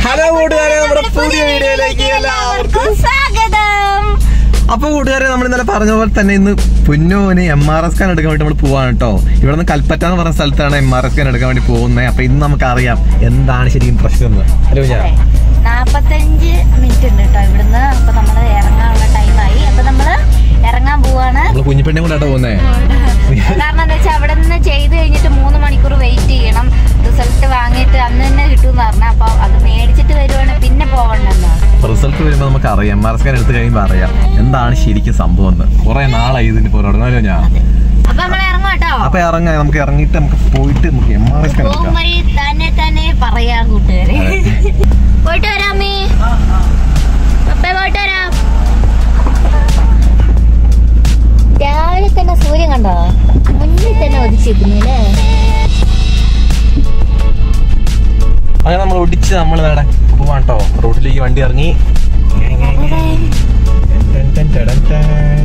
Hello കൂട്ടുകാരെ നമ്മുടെ പുതിയ വീഡിയോയിലേക്ക് എല്ലാവർക്കും സ്വാഗതം അപ്പൊ കൂട്ടുകാരെ നമ്മൾ ഇന്നലെ പറഞ്ഞ പോലെ തന്നെ ഇന്ന് പുന്നോന് എം ആർ എസ് കാൻ എടുക്കാൻ വേണ്ടി നമ്മൾ പോവാണ് കേട്ടോ ഇവിടെ നിന്ന് കൽപ്പറ്റ എന്ന് പറഞ്ഞ സ്ഥലത്താണ് എം ആർ എസ് കാൻ എടുക്കാൻ വേണ്ടി പോകുന്നത് അപ്പൊ ഇന്ന് നമുക്ക് അറിയാം എന്താണ് ശരിക്കും പ്രശ്നം എന്ന് ഹലോ ഞാൻ നാപ്പത്തഞ്ച് മിനിറ്റ് ഉണ്ട് കേട്ടോ ഇവിടുന്ന് അപ്പൊ നമ്മള് ഇറങ്ങാനുള്ള ടൈമായി അപ്പൊ നമ്മള് ഇറങ്ങാൻ പോവാണ് നമ്മള് കുഞ്ഞിപ്പെണ്ണെ കൊണ്ടാട്ടോ പോകുന്നേ കാരണം എന്താ വെച്ചാൽ അവിടെ നിന്ന് ചെയ്ത് കഴിഞ്ഞിട്ട് മൂന്ന് മണിക്കൂർ വെയിറ്റ് ചെയ്യണം റിസൾട്ട് വാങ്ങിയിട്ട് അന്ന് തന്നെ കിട്ടുമെന്ന് പറഞ്ഞു അപ്പൊ അത് മേടിച്ചിട്ട് വരുവാണെങ്കിൽ പിന്നെ പോകണ്ടെന്നാണ് റിസൾട്ട് വരുമ്പോൾ നമുക്ക് അറിയാം എം ആർ എസ് കാൻ എടുത്ത് കഴിയുമ്പോൾ അറിയാം എന്താണ് ശരിക്കും സംഭവം എന്ന് കുറെ നാളായി ഇതിന് പോരാടുന്നല്ലോ ഞാൻ അപ്പൊ നമ്മൾ ഇറങ്ങും കേട്ടോ അപ്പൊ ഇറങ്ങാം നമുക്ക് ഇറങ്ങിയിട്ട് നമുക്ക് പോയിട്ട് നമുക്ക് എം ആർ എസ് കാൻ എടുക്കാം പോകും വഴി തന്നെ തന്നെ പറയാം കൂട്ടുകാരെ പോയിട്ട് വരാമേ പപ്പേ പോയിട്ട് വരാം രാവിലെ തന്നെ സൂര്യൻ കണ്ടോ മുന്നിൽ തന്നെ ഒതിച്ചിരിക്കുന്നല്ലേ അങ്ങനെ നമ്മൾ ഒടിച്ച് നമ്മൾ വേടെ പോവാൻ കേട്ടോ റോഡിലേക്ക് വണ്ടി ഇറങ്ങി ടൻ ടൻ ടടൻ ടൻ.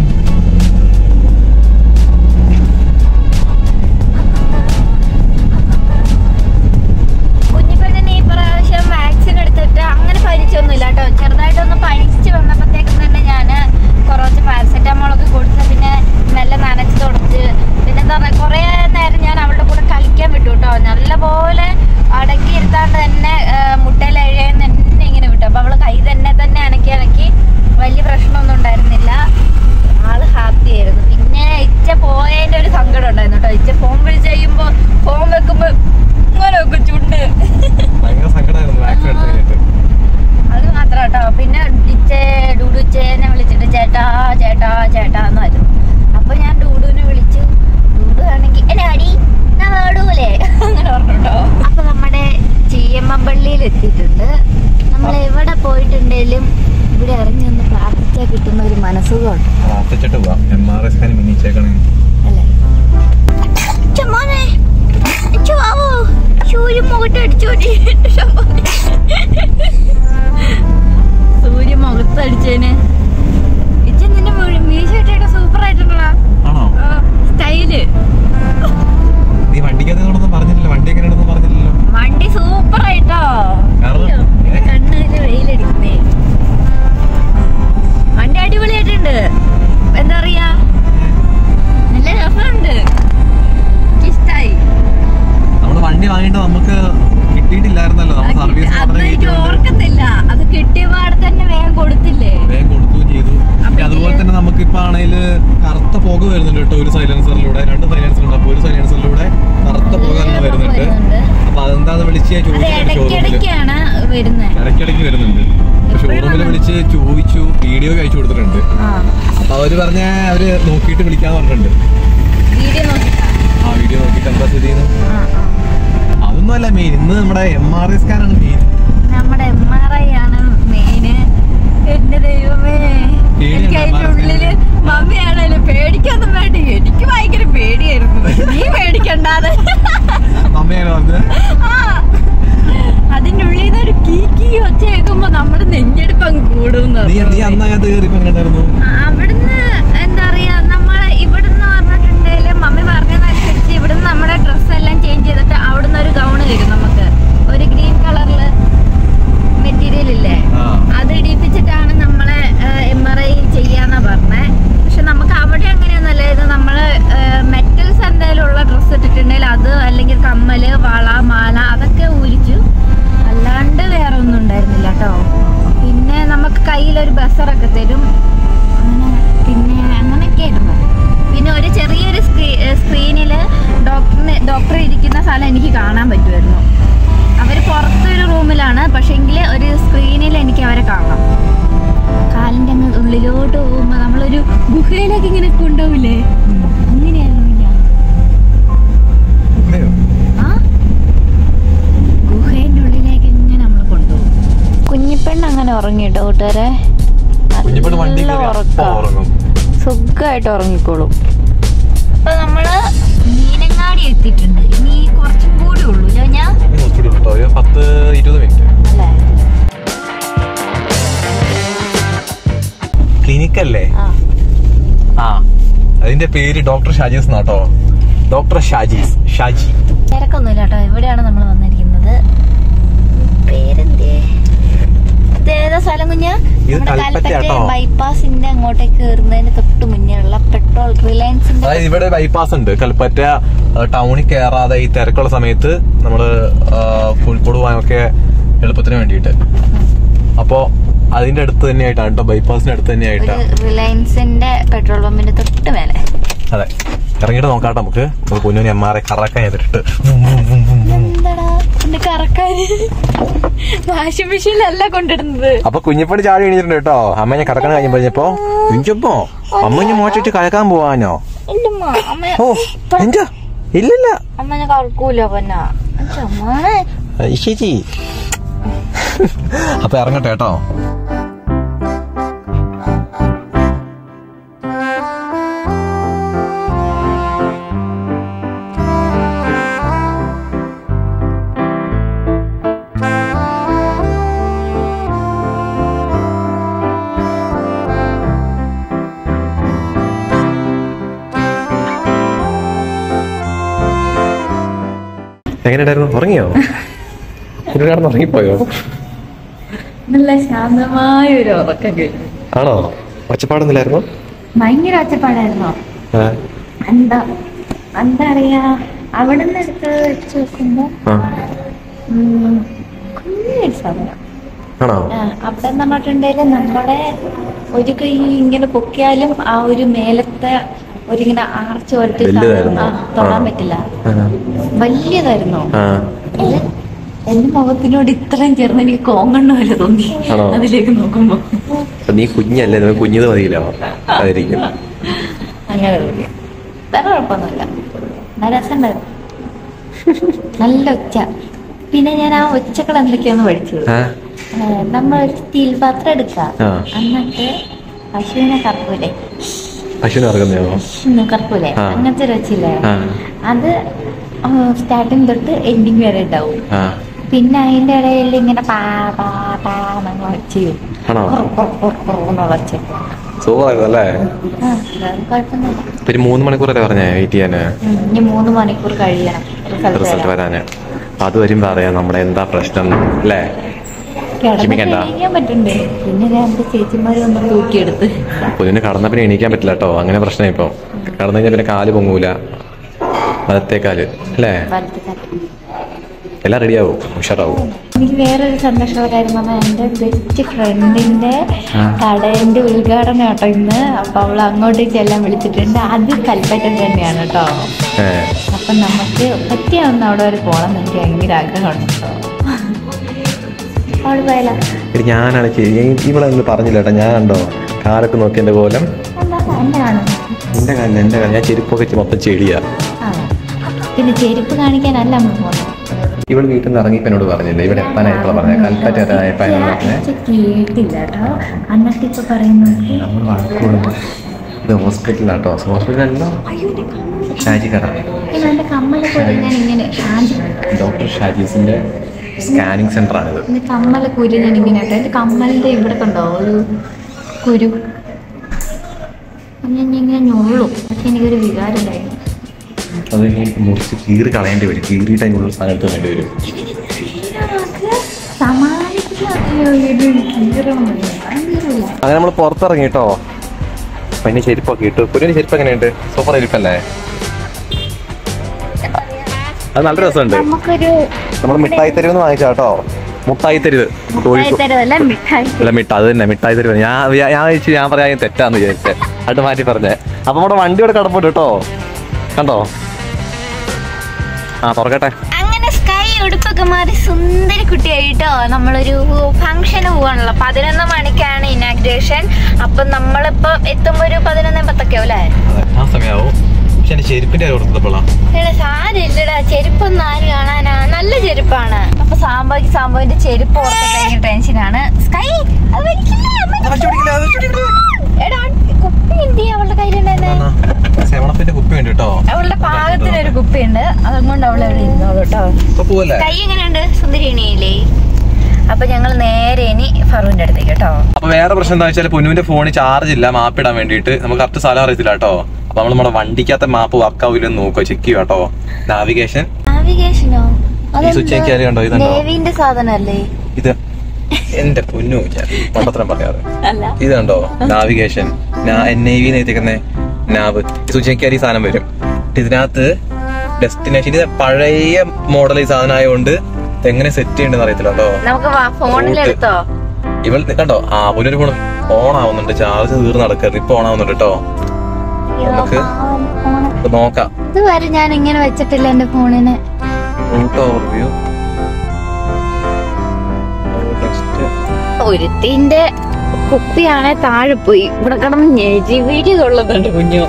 കുഞ്ഞിപ്പെണ്ണിന് ഈ പ്രാവശ്യം വാക്സിൻ എടുത്തിട്ട് അങ്ങനെ പനിച്ചൊന്നുമില്ല കേട്ടോ ചെറുതായിട്ടൊന്ന് പനിച്ച് വന്നപ്പോഴത്തേക്കും തന്നെ ഞാൻ കുറച്ച് പാരസെറ്റാമോളൊക്കെ കൊടുത്ത് പിന്നെ മെല്ലെ നനച്ച് തുടച്ച് പിന്നെ എന്താ പറയുക കുറേ നേരം ഞാൻ അവളുടെ കൂടെ കളിക്കാൻ വിട്ടു കേട്ടോ നല്ലപോലെ അടക്കി ഇരുത്താണ്ട് തന്നെ മുട്ടയിൽ എഴയെന്ന് തന്നെ ഇങ്ങനെ വിട്ടു അപ്പോൾ അവൾ കൈ തന്നെ തന്നെ അനക്കി അനക്കി വലിയ പ്രശ്നമൊന്നും ഉണ്ടായിരുന്നില്ല ആള് ഹാപ്പി ആയിരുന്നു പിന്നെ ഇച്ച പോയതിന്റെ ഒരു സങ്കടം ഉണ്ടായിരുന്നു കേട്ടോ ഇച്ച ഫോൺ വിളിച്ച് കഴിയുമ്പോ ഫോൺ വെക്കുമ്പോ ഇങ്ങനെ വെക്കും ചുണ്ട് ഭയങ്കര സങ്കടമായിരുന്നു വാക്സിൻ എടുത്ത് കഴിഞ്ഞിട്ട് അത് മാത്രം കേട്ടോ പിന്നെ ഇച്ചേ ഡൂഡുച്ചേനെ വിളിച്ചിട്ട് ചേട്ടാ ചേട്ടാ ചേട്ടാ എന്നായിരുന്നു അപ്പൊ ഞാൻ ഡൂഡുവിനെ വിളിച്ചു ഡൂഡു ആണെങ്കിൽ എന്നെ അടി ഞാൻ വേടൂലേ അങ്ങനെ പറഞ്ഞു കേട്ടോ അപ്പൊ നമ്മുടെ ചീയമ്മമ്പള്ളിയിൽ എത്തിയിട്ടുണ്ട് നമ്മൾ എവിടെ പോയിട്ടുണ്ടെങ്കിലും ഇവിടെ ഇറങ്ങി ഒന്ന് പ്രാർത്ഥിച്ചാൽ കിട്ടുന്ന ഒരു മനസ്സുഖമുണ്ട് പ്രാർത്ഥിച്ചിട്ട് പോവാം എം ആർ എസ് കാൻ മിനിച്ചേക്കണേ അല്ലേ ചുമ്മാനെ ചുവാവോ സൂര്യ മുഖത്ത് അടിച്ചോടി സൂര്യ മുഖത്ത് അടിച്ചേന് ഇച്ച നിന്റെ മീശയിട്ടൊക്കെ സൂപ്പർ ആയിട്ടുള്ള ആണോ സ്റ്റൈല് നീ വണ്ടിക്കകത്ത് കൊണ്ടൊന്നും പറഞ്ഞിട്ടില്ല വണ്ടി എങ്ങനെയാണെന്ന് പറഞ്ഞില്ലല്ലോ വണ്ടി സൂപ്പർ ആയിട്ടോ കാരണം അയ്യോ, ഏ? കണ്ണില് വെയിലടിക്കുന്നേ വണ്ടി അടിപൊളിയായിട്ടുണ്ട് എന്താ പറയാ നല്ല രസമുണ്ട് ഇഷ്ടായി നമ്മള് വണ്ടി വാങ്ങിയിട്ട് നമുക്ക് കിട്ടിയിട്ടില്ലായിരുന്നല്ലോ നമ്മൾ സർവീസ് അത് എനിക്ക് ഓർക്കത്തില്ല അത് കിട്ടിയ പാടെ തന്നെ വേഗം കൊടുത്തില്ലേ വേഗം കൊടുക്കുകയും ചെയ്തു അപ്പൊ പിന്നെ അതുപോലെ ഇതില് തന്നെ നമുക്ക് ഇപ്പൊ ആണെങ്കിൽ കറുത്ത പുക വരുന്നുണ്ട് കേട്ടോ ഒരു സൈലൻസറിലൂടെ രണ്ട് സൈലൻസർ ഉണ്ട് അപ്പൊ ഒരു സൈലൻസറിലൂടെ കറുത്ത പുക തന്നെ നല്ല പുക വരുന്നുണ്ട് വരുന്നുണ്ട്. അപ്പൊ അതെന്താന്ന് വിളിച്ച് അത് ചോദിച്ചു ഷോറൂമില് ഇടയ്ക്കിടയ്ക്കാണ് വരുന്നത് ഇടയ്ക്കിടയ്ക്ക് വരുന്നുണ്ട് എപ്പോഴും ഷോറൂമിൽ വിളിച്ച് ചോദിച്ചു വീഡിയോ അയച്ചു കൊടുത്തിട്ടുണ്ട് ആ അപ്പൊ അവര് പറഞ്ഞ അവര് നോക്കിയിട്ട് വിളിക്കാന്ന് പറഞ്ഞിട്ടുണ്ട് വീഡിയോ നോക്കിട്ടാ ആ വീഡിയോ നോക്കിയിട്ട് എന്താ സ്ഥിതി ആ, ആ. അതൊന്നുമല്ല മെയിൻ ഇന്ന് നമ്മുടെ എം ആർ ഐ സ്കാനാണ് മെയിൻ നമ്മുടെ എം ആർ ഐ ആണ് മെയിന് എന്റെ ദൈവമേ പേടിയുണ്ടോ എനിക്ക് അതിന്റെ MRI ഉള്ളില് മമ്മിയാണല്ലോ പേടിക്കൊന്നും വേണ്ട എനിക്ക് ഭയങ്കര പേടിയായിരുന്നു പക്ഷെ നീ പേടിക്കണ്ടാതെ അമ്മയാണ് പറഞ്ഞത് ആ അതിന്റെ ഉള്ളിൽ നിന്ന് ഒരു കീ കീ ഒച്ച കേൾക്കുമ്പോ നമ്മുടെ നെഞ്ഞെടുപ്പം കൂടും നീ നീ അന്നകത്ത് കയറിയപ്പോ എങ്ങനെയായിരുന്നു അവിടുന്ന് എന്താ പറയാ നമ്മളെ ഇവിടുന്ന് പറഞ്ഞിട്ടുണ്ടെങ്കിൽ മമ്മി പറഞ്ഞതനുസരിച്ച് ഇവിടുന്ന് നമ്മുടെ ഡ്രസ്സ് എല്ലാം ചേഞ്ച് ചെയ്തിട്ട് അവിടുന്ന് ഒരു ഗൗണ് തരും നമുക്ക് ഒരു ഗ്രീൻ കളറില് മെറ്റീരിയൽ ഇല്ലേ ആ അത് ഇടിപ്പിച്ചിട്ടാണ് നമ്മളെ എം ആർ ഐ ചെയ്യാന്നാ പറഞ്ഞേ പക്ഷെ നമുക്ക് അവിടെ അങ്ങനെയൊന്നുമല്ല ഇത് നമ്മള് മെറ്റൽസ് എന്തെങ്കിലും ഉള്ള ഡ്രസ്സ് ഇട്ടിട്ടുണ്ടെങ്കിൽ അത് അല്ലെങ്കിൽ കമ്മല് വള മാല അതൊക്കെ ഊരിച്ചു അല്ലാണ്ട് വേറെ ഒന്നും ഉണ്ടായിരുന്നില്ല കേട്ടോ പിന്നെ നമുക്ക് കയ്യിലൊരു ബസറൊക്കെ തരും അങ്ങനെ പിന്നെ അങ്ങനെയൊക്കെ ആയിരുന്നു പിന്നെ ഒരു ചെറിയൊരു സ്ക്രീനിൽ ഡോക്ടറിന് ഡോക്ടർ ഇരിക്കുന്ന സ്ഥലം എനിക്ക് കാണാൻ പറ്റുമായിരുന്നു അവർ പുറത്തൊരു റൂമിലാണ് പക്ഷെങ്കിൽ ഒരു സ്ക്രീനിൽ എനിക്ക് അവരെ കാണാം കാലിൻ്റെ അങ്ങ് ഉള്ളിലോട്ട് പോകുമ്പോൾ നമ്മളൊരു ഗുഹയിലേക്ക് ഇങ്ങനെ കൊണ്ടുപോകില്ലേ അങ്ങനെയായിരുന്നു ഞാൻ ഇവിടെയോ? ആ ഗുഹേൻ്റെ ഉള്ളിലേക്ക് ഇങ്ങനെ നമ്മൾ കൊണ്ടുപോകും കുഞ്ഞിപ്പെണ്ണ് അങ്ങനെ ഉറങ്ങിട്ടോ കൂട്ടുകാരെ കുഞ്ഞിപ്പെണ്ണ് വണ്ടി കയറി അപ്പൊ ഉറങ്ങും സുഖമായിട്ട് ഉറങ്ങിക്കോളും അപ്പൊ നമ്മള് മീനങ്ങാടി എത്തിയിട്ടുണ്ട് ഇനി കുറച്ചും കൂടി ഉള്ളൂ ഞാൻ ഇനി കുറച്ചുകൂടി കേട്ടോ ഒരു പത്ത് ഇരുപത് മിനിറ്റ് അല്ലേ ക്ലിനിക് അല്ലേ ആ ആ അതിന്റെ പേര് ഡോക്ടർ ഷാജീസ് എന്നാട്ടോ ഡോക്ടർ ഷാജീസ് ഷാജി തിരക്കൊന്നുമില്ല കേട്ടോ ഇവിടെയാണ് നമ്മൾ വന്നിരിക്കുന്നത് പേരെന്തേ ഇത് നമ്മുടെ കൽപ്പറ്റ കൽപ്പറ്റ കേട്ടോ ബൈപ്പാസിന്റെ അങ്ങോട്ടേക്ക് കയറുന്നതിന് തൊട്ട് മുന്നേ ഉള്ള പെട്രോൾ റിലയൻസിന്റെ അതായത് ഇവിടെ ബൈപ്പാസ് ഉണ്ട് കൽപ്പറ്റ ആ, ടൗണിൽ കയറാതെ ഈ തിരക്കുള്ള സമയത്ത് നമ്മള് ആ, കോഴിക്കോട് പോകാനൊക്കെ എളുപ്പത്തിന് വേണ്ടിയിട്ട് അപ്പോ അതിന്റെ അടുത്ത് തന്നെയായിട്ടാണ് കേട്ടോ ബൈപ്പാസിന്റെ അടുത്ത് ഒരു തന്നെയായിട്ടാണ് റിലയൻസിന്റെ പെട്രോൾ പമ്പിന്റെ തൊട്ട് മേലെ അതെ ഇറങ്ങിയിട്ട് നോക്കാട്ടോ നമുക്ക് നമുക്ക് പൊന്നു എം ആർ ഐ കറക്കാൻ ചെയ്തിട്ട് എന്താടാ എന്റെ കറക്കാന് വാഷിംഗ് മെഷീനിലല്ല കൊണ്ടിടുന്നത് അപ്പൊ കുഞ്ഞിപ്പണി ചാടി എണീച്ചിട്ടുണ്ട് കേട്ടോ അമ്മ ഞാൻ കറക്കാൻ കഴിഞ്ഞ പറഞ്ഞപ്പോ കുഞ്ഞപ്പോ അമ്മ ഞാൻ മോച്ചിട്ട് കലക്കാൻ പോവാനോ ഇല്ലമ്മ അമ്മ ഓ എന്തോ ഇല്ലില്ല അമ്മനെ കറക്കൂല പൊന്ന ചമ്മാനെ അത് ശരി അപ്പൊ ഇറങ്ങട്ടെ കേട്ടോ എങ്ങനെയുണ്ടായിരുന്നു ഉറങ്ങിയോ കുഞ്ഞു കിടന്ന് ഉറങ്ങിപ്പോയോ നല്ല ശാന്തമായ ഒരു ഉറക്കം കഴിഞ്ഞു ആണോ ഒച്ചപ്പാടൊന്നുമില്ലായിരുന്നു ഭയങ്കര ഒച്ചപ്പാടായിരുന്നോ എന്താ എന്താ അറിയാ അവിടെ നിന്ന് എടുത്ത് വെച്ച് നോക്കുമ്പോ ഉം, കുഞ്ഞൊരു സാധനം ആണോ ആ, അവിടെ എന്ന് പറഞ്ഞിട്ടുണ്ടെങ്കിൽ നമ്മുടെ ഒരു കൈ ഇങ്ങനെ പൊക്കിയാലും ആ ഒരു മേലത്തെ ഒരിങ്ങനെ ആർച്ച് പോലത്തെ ഒരു സാധനം വലുതായിരുന്നോ? ആ, തൊടാൻ ആ. പറ്റില്ല വലിയതായിരുന്നോ ആ ഇത് എന്റെ മുഖത്തിനോട് ഇത്രയും ചേർന്ന് എനിക്ക് കോങ്കണ്ണ പോലെ തോന്നി ആണോ? അതിലേക്ക് നോക്കുമ്പോ അപ്പൊ നീ കുഞ്ഞല്ലേ നിനക്ക് കുഞ്ഞത് മതിയില്ലോ അതായിരിക്കും അങ്ങനെ തോന്നി വേറെ കുഴപ്പമൊന്നുമില്ല നല്ല രസമുണ്ടായിരുന്നു നല്ല ഒച്ച പിന്നെ ഞാൻ ആ ഒച്ചകൾ എന്തൊക്കെയാന്ന് പഠിച്ചത് ആ ഏഹ് നമ്മളൊരു സ്റ്റീൽ പാത്രം എടുക്കാം ആ. എന്നിട്ട് പശുവിനെ കറക്കൂലേ പശുവിനെ ഇറങ്ങുന്നയോ പശുവിനെ കറക്കൂലേ ആ. അങ്ങനത്തെ ഒരു ഒച്ചയില്ലേ ആ അത് സ്റ്റാർട്ടിങ് തൊട്ട് എൻഡിങ് വരെ ഉണ്ടാവും ആ പിന്നെ അതിന്റെ ഇടയിൽ ഇങ്ങനെ പാ പാ പാ എന്നങ്ങ് ഒച്ച ചെയ്യും ആണോ കുറ, കുറ, കുറ, കുറ എന്നുള്ള ഒച്ച സൂപ്പറായിരുന്നു അല്ലേ ആ, വേറെ കുഴപ്പമൊന്നുമില്ല ഇപ്പൊ ഒരു മൂന്ന് മണിക്കൂറല്ലേ പറഞ്ഞേ വെയിറ്റ് ചെയ്യാന് ഉം, ഇനി മൂന്ന് മണിക്കൂർ കഴിയണം റിസൾട്ട് റിസൾട്ട് വരാൻ വരാന് അപ്പൊ അത് വരുമ്പോ അറിയാം നമ്മുടെ എന്താ പ്രശ്നം അല്ലേ കിടന്നിട്ട് ക്ഷമിക്കണ്ട. എണീക്കാൻ പറ്റണ്ടേ പിന്നെ രണ്ട് ചേച്ചിമാര് വന്ന് തൂക്കിയെടുത്ത് പൊന്നിന് കടന്ന പിന്നെ എണീക്കാൻ പറ്റില്ല കേട്ടോ അങ്ങനെ പ്രശ്നം ഇപ്പൊ കടന്നു കഴിഞ്ഞാൽ പിന്നെ കാല് പൊങ്ങൂല വലത്തെ കാല് അല്ലേ വലത്തെ കാലം എല്ലാം റെഡിയാവും ഉഷാറാവും എനിക്ക് വേറൊരു സന്തോഷമുള്ള കാര്യം പറഞ്ഞാൽ എൻ്റെ ബെസ്റ്റ് ഫ്രണ്ടിന്റെ ആ. കടേന്റെ ഉദ്ഘാടനം കേട്ടോ ഇന്ന് അപ്പൊ അവൾ അങ്ങോട്ട് ചെല്ലാൻ വിളിച്ചിട്ടുണ്ട് അത് കൽപ്പറ്റം തന്നെയാണ് കേട്ടോ ഏ അപ്പൊ നമുക്ക് പറ്റിയാവുന്ന അവിടെ വരെ പോകണം എന്ന് എനിക്ക് ഭയങ്കര ആഗ്രഹമുണ്ട് കേട്ടോ അവള് പോയാലോ എടി ഞാനാണ് ഇവിടെ ഒന്ന് പറഞ്ഞില്ല കേട്ടോ ഞാൻ കണ്ടോ കാലൊക്കെ നോക്കി എന്റെ കോലം എന്താ എന്നെ കാണും എന്റെ കാലിൽ എന്റെ കാലം ഞാൻ ചെരുപ്പൊക്കെ വെച്ച് മൊത്തം ചെടിയാ ആ പിന്നെ ചെരുപ്പ് കാണിക്കാനല്ല നമ്മൾ പോകുന്നത് ഇവിടെ വീട്ടിൽ നിന്ന് ഇറങ്ങിയപ്പോ എന്നോട് പറഞ്ഞില്ലേ ഇവിടെ എത്താനായിട്ടുള്ള പറഞ്ഞത് കൽപ്പറ്റ എത്താനായപ്പോ എന്നോട് പറഞ്ഞേ പക്ഷെ കേട്ടില്ല കേട്ടോ എന്നിട്ട് ഇപ്പൊ പറയുന്നത് നമ്മൾ വഴക്കൂടും ഇത് ഹോസ്പിറ്റലാട്ടോ ഹോസ്പിറ്റലല്ലോ ഷാജി കട പിന്നെ എന്റെ കമ്മലെ കൂടി ഞാൻ ഇങ്ങനെ ഷാജി ഡോക്ടർ ഷാജീസിന്റെ സ്കാനിങ് സെന്റർ ആണിത് എന്റെ കമ്മലെ കുരു ഞാൻ ഇങ്ങനെ ഇട്ടു എന്റെ കമ്മലിന്റെ ഇവിടെ കണ്ടോ ഒരു കുരു അത് ഞാൻ ഇങ്ങനെ ഞൊള്ളും പക്ഷെ എനിക്കൊരു വികാരം ഉണ്ടായിരുന്നു അത് ഇനി മുറിച്ച് കീറി കളയേണ്ടി വരും കീറിയിട്ട് അതിനുള്ള സാധനം എടുത്ത് വേണ്ടി വരും അങ്ങനെ നമ്മൾ പുറത്തിറങ്ങി കേട്ടോ പിന്നെ ചെരുപ്പൊക്കെ ഇട്ടു കുഞ്ഞിന് ചെരുപ്പ് എങ്ങനെയുണ്ട് സൂപ്പർ ചെരുപ്പല്ലേ അത് നല്ല രസമുണ്ട് നമുക്കൊരു നമ്മൾ മിഠായി തെരുവ് വാങ്ങിച്ചാ കേട്ടോ മുട്ടായി തെരുവ് കോഴിക്കോട് തരവല്ല മിഠായി അല്ല മിഠ അത് തന്നെ മിഠായി തെരുവ് ഞാൻ ഞാൻ ഞാൻ വിചാരിച്ചു ഞാൻ പറയാൻ തെറ്റാന്ന് വിചാരിച്ചേ അത് മാറ്റി പറഞ്ഞേ അപ്പൊ നമ്മുടെ വണ്ടി ഇവിടെ കിടപ്പുണ്ട് കേട്ടോ കണ്ടോ ആ തുറക്കട്ടെ അങ്ങനെ സ്കൈ ഉടുപ്പൊക്കെ മാറി സുന്ദരി കുട്ടിയായിട്ടോ നമ്മളൊരു ഫംഗ്ഷന് പോവാണല്ലോ പതിനൊന്ന് മണിക്കാണ് ഇനാഗ്രേഷൻ അപ്പൊ നമ്മളിപ്പോ എത്തുമ്പോ ഒരു പതിനൊന്ന് പത്തൊക്കെ അല്ലേ ആ സമയാവും പക്ഷെ എന്റെ ചെരുപ്പിന്റെ കാര്യം കൊടുത്തപ്പോളാ എടാ സാരില്ലടാ ചെരുപ്പൊന്നും ആര് കാണാനാ നല്ല ചെരുപ്പാണ് അപ്പൊ സാമ്പാക്ക് സാമ്പാവിന്റെ ചെരുപ്പ് ഓർത്ത് ഭയങ്കര ടെൻഷനാണ് സ്കൈ അത് വലിക്കില്ലേ? അമ്മ എടാ കുപ്പി എന്ത് ചെയ്യാ അവളുടെ കയ്യിലുണ്ടായിരുന്നെ സെവണപ്പിന്റെ കുപ്പി ഉണ്ട് കേട്ടോ അവളുടെ പാകത്തിന് ഒരു കുപ്പിയുണ്ട് അതുകൊണ്ട് അവൾ അവിടെ ഇരുന്നോളൂ കേട്ടോ ഇപ്പൊ പോവല്ലേ കൈ എങ്ങനെയുണ്ട് സുന്ദരിണിയില്ലേ അപ്പൊ ഞങ്ങൾ നേരെ ഇനി ഫറുവിന്റെ അടുത്തേക്ക് കേട്ടോ അപ്പൊ വേറെ പ്രശ്നം എന്താ വെച്ചാൽ പൊന്നുവിന്റെ ഫോണിൽ ചാർജ് ഇല്ല മാപ്പ് ഇടാൻ വേണ്ടിയിട്ട് നമുക്ക് കറക്റ്റ് സ്ഥലം അറിയത്തില്ല കേട്ടോ അപ്പൊ നമ്മൾ നമ്മുടെ വണ്ടിക്കകത്തെ മാപ്പ് വർക്ക് ആവില്ലെന്ന് നോക്കുക ചെക്ക് ചെയ്യുക കേട്ടോ നാവിഗേഷൻ നാവിഗേഷനോ ഈ switch ഞെക്കിയാല് കണ്ടോ? ഇതുണ്ടോ? ദേവിന്റെ സാധനല്ലേ ഇത് എന്റെ പൊന്നു ഞാൻ പണ്ടത്രം പറയാറ് അല്ല ഇത് കണ്ടോ നാവിഗേഷൻ എൻ ഐ വി എത്തിക്കുന്ന നാവ് സൂചിക്കാരി സാധനം വരും ഇതിനകത്ത് ഡെസ്റ്റിനേഷൻ ഇത് പഴയ മോഡൽ ഈ സാധനം ആയതുകൊണ്ട് ഇത് എങ്ങനെ സെറ്റ് ചെയ്യണ്ടെന്ന് അറിയത്തില്ല കേട്ടോ നമുക്ക് ഫോണിലെടുത്തോ ഇവൾ കണ്ടോ ആ പുനരു ഫോൺ ഓൺ ആവുന്നുണ്ട് ചാർജ് തീർന്ന് നടക്കരുത് ഇപ്പൊ ഓൺ ആവുന്നുണ്ട് കേട്ടോ നമുക്ക് ഇത് നോക്കാം ഇതുവരെ ഞാൻ ഇങ്ങനെ വെച്ചിട്ടില്ല എന്റെ ഫോണിന് റൂട്ട് ഓവർവ്യൂ നെക്സ്റ്റ് ഒരുത്തിന്റെ കുപ്പിയാണെ താഴെ പോയി ഇവിടെ കിടന്ന് ഞെജി വീടി കൊള്ളുന്നുണ്ട് കുഞ്ഞു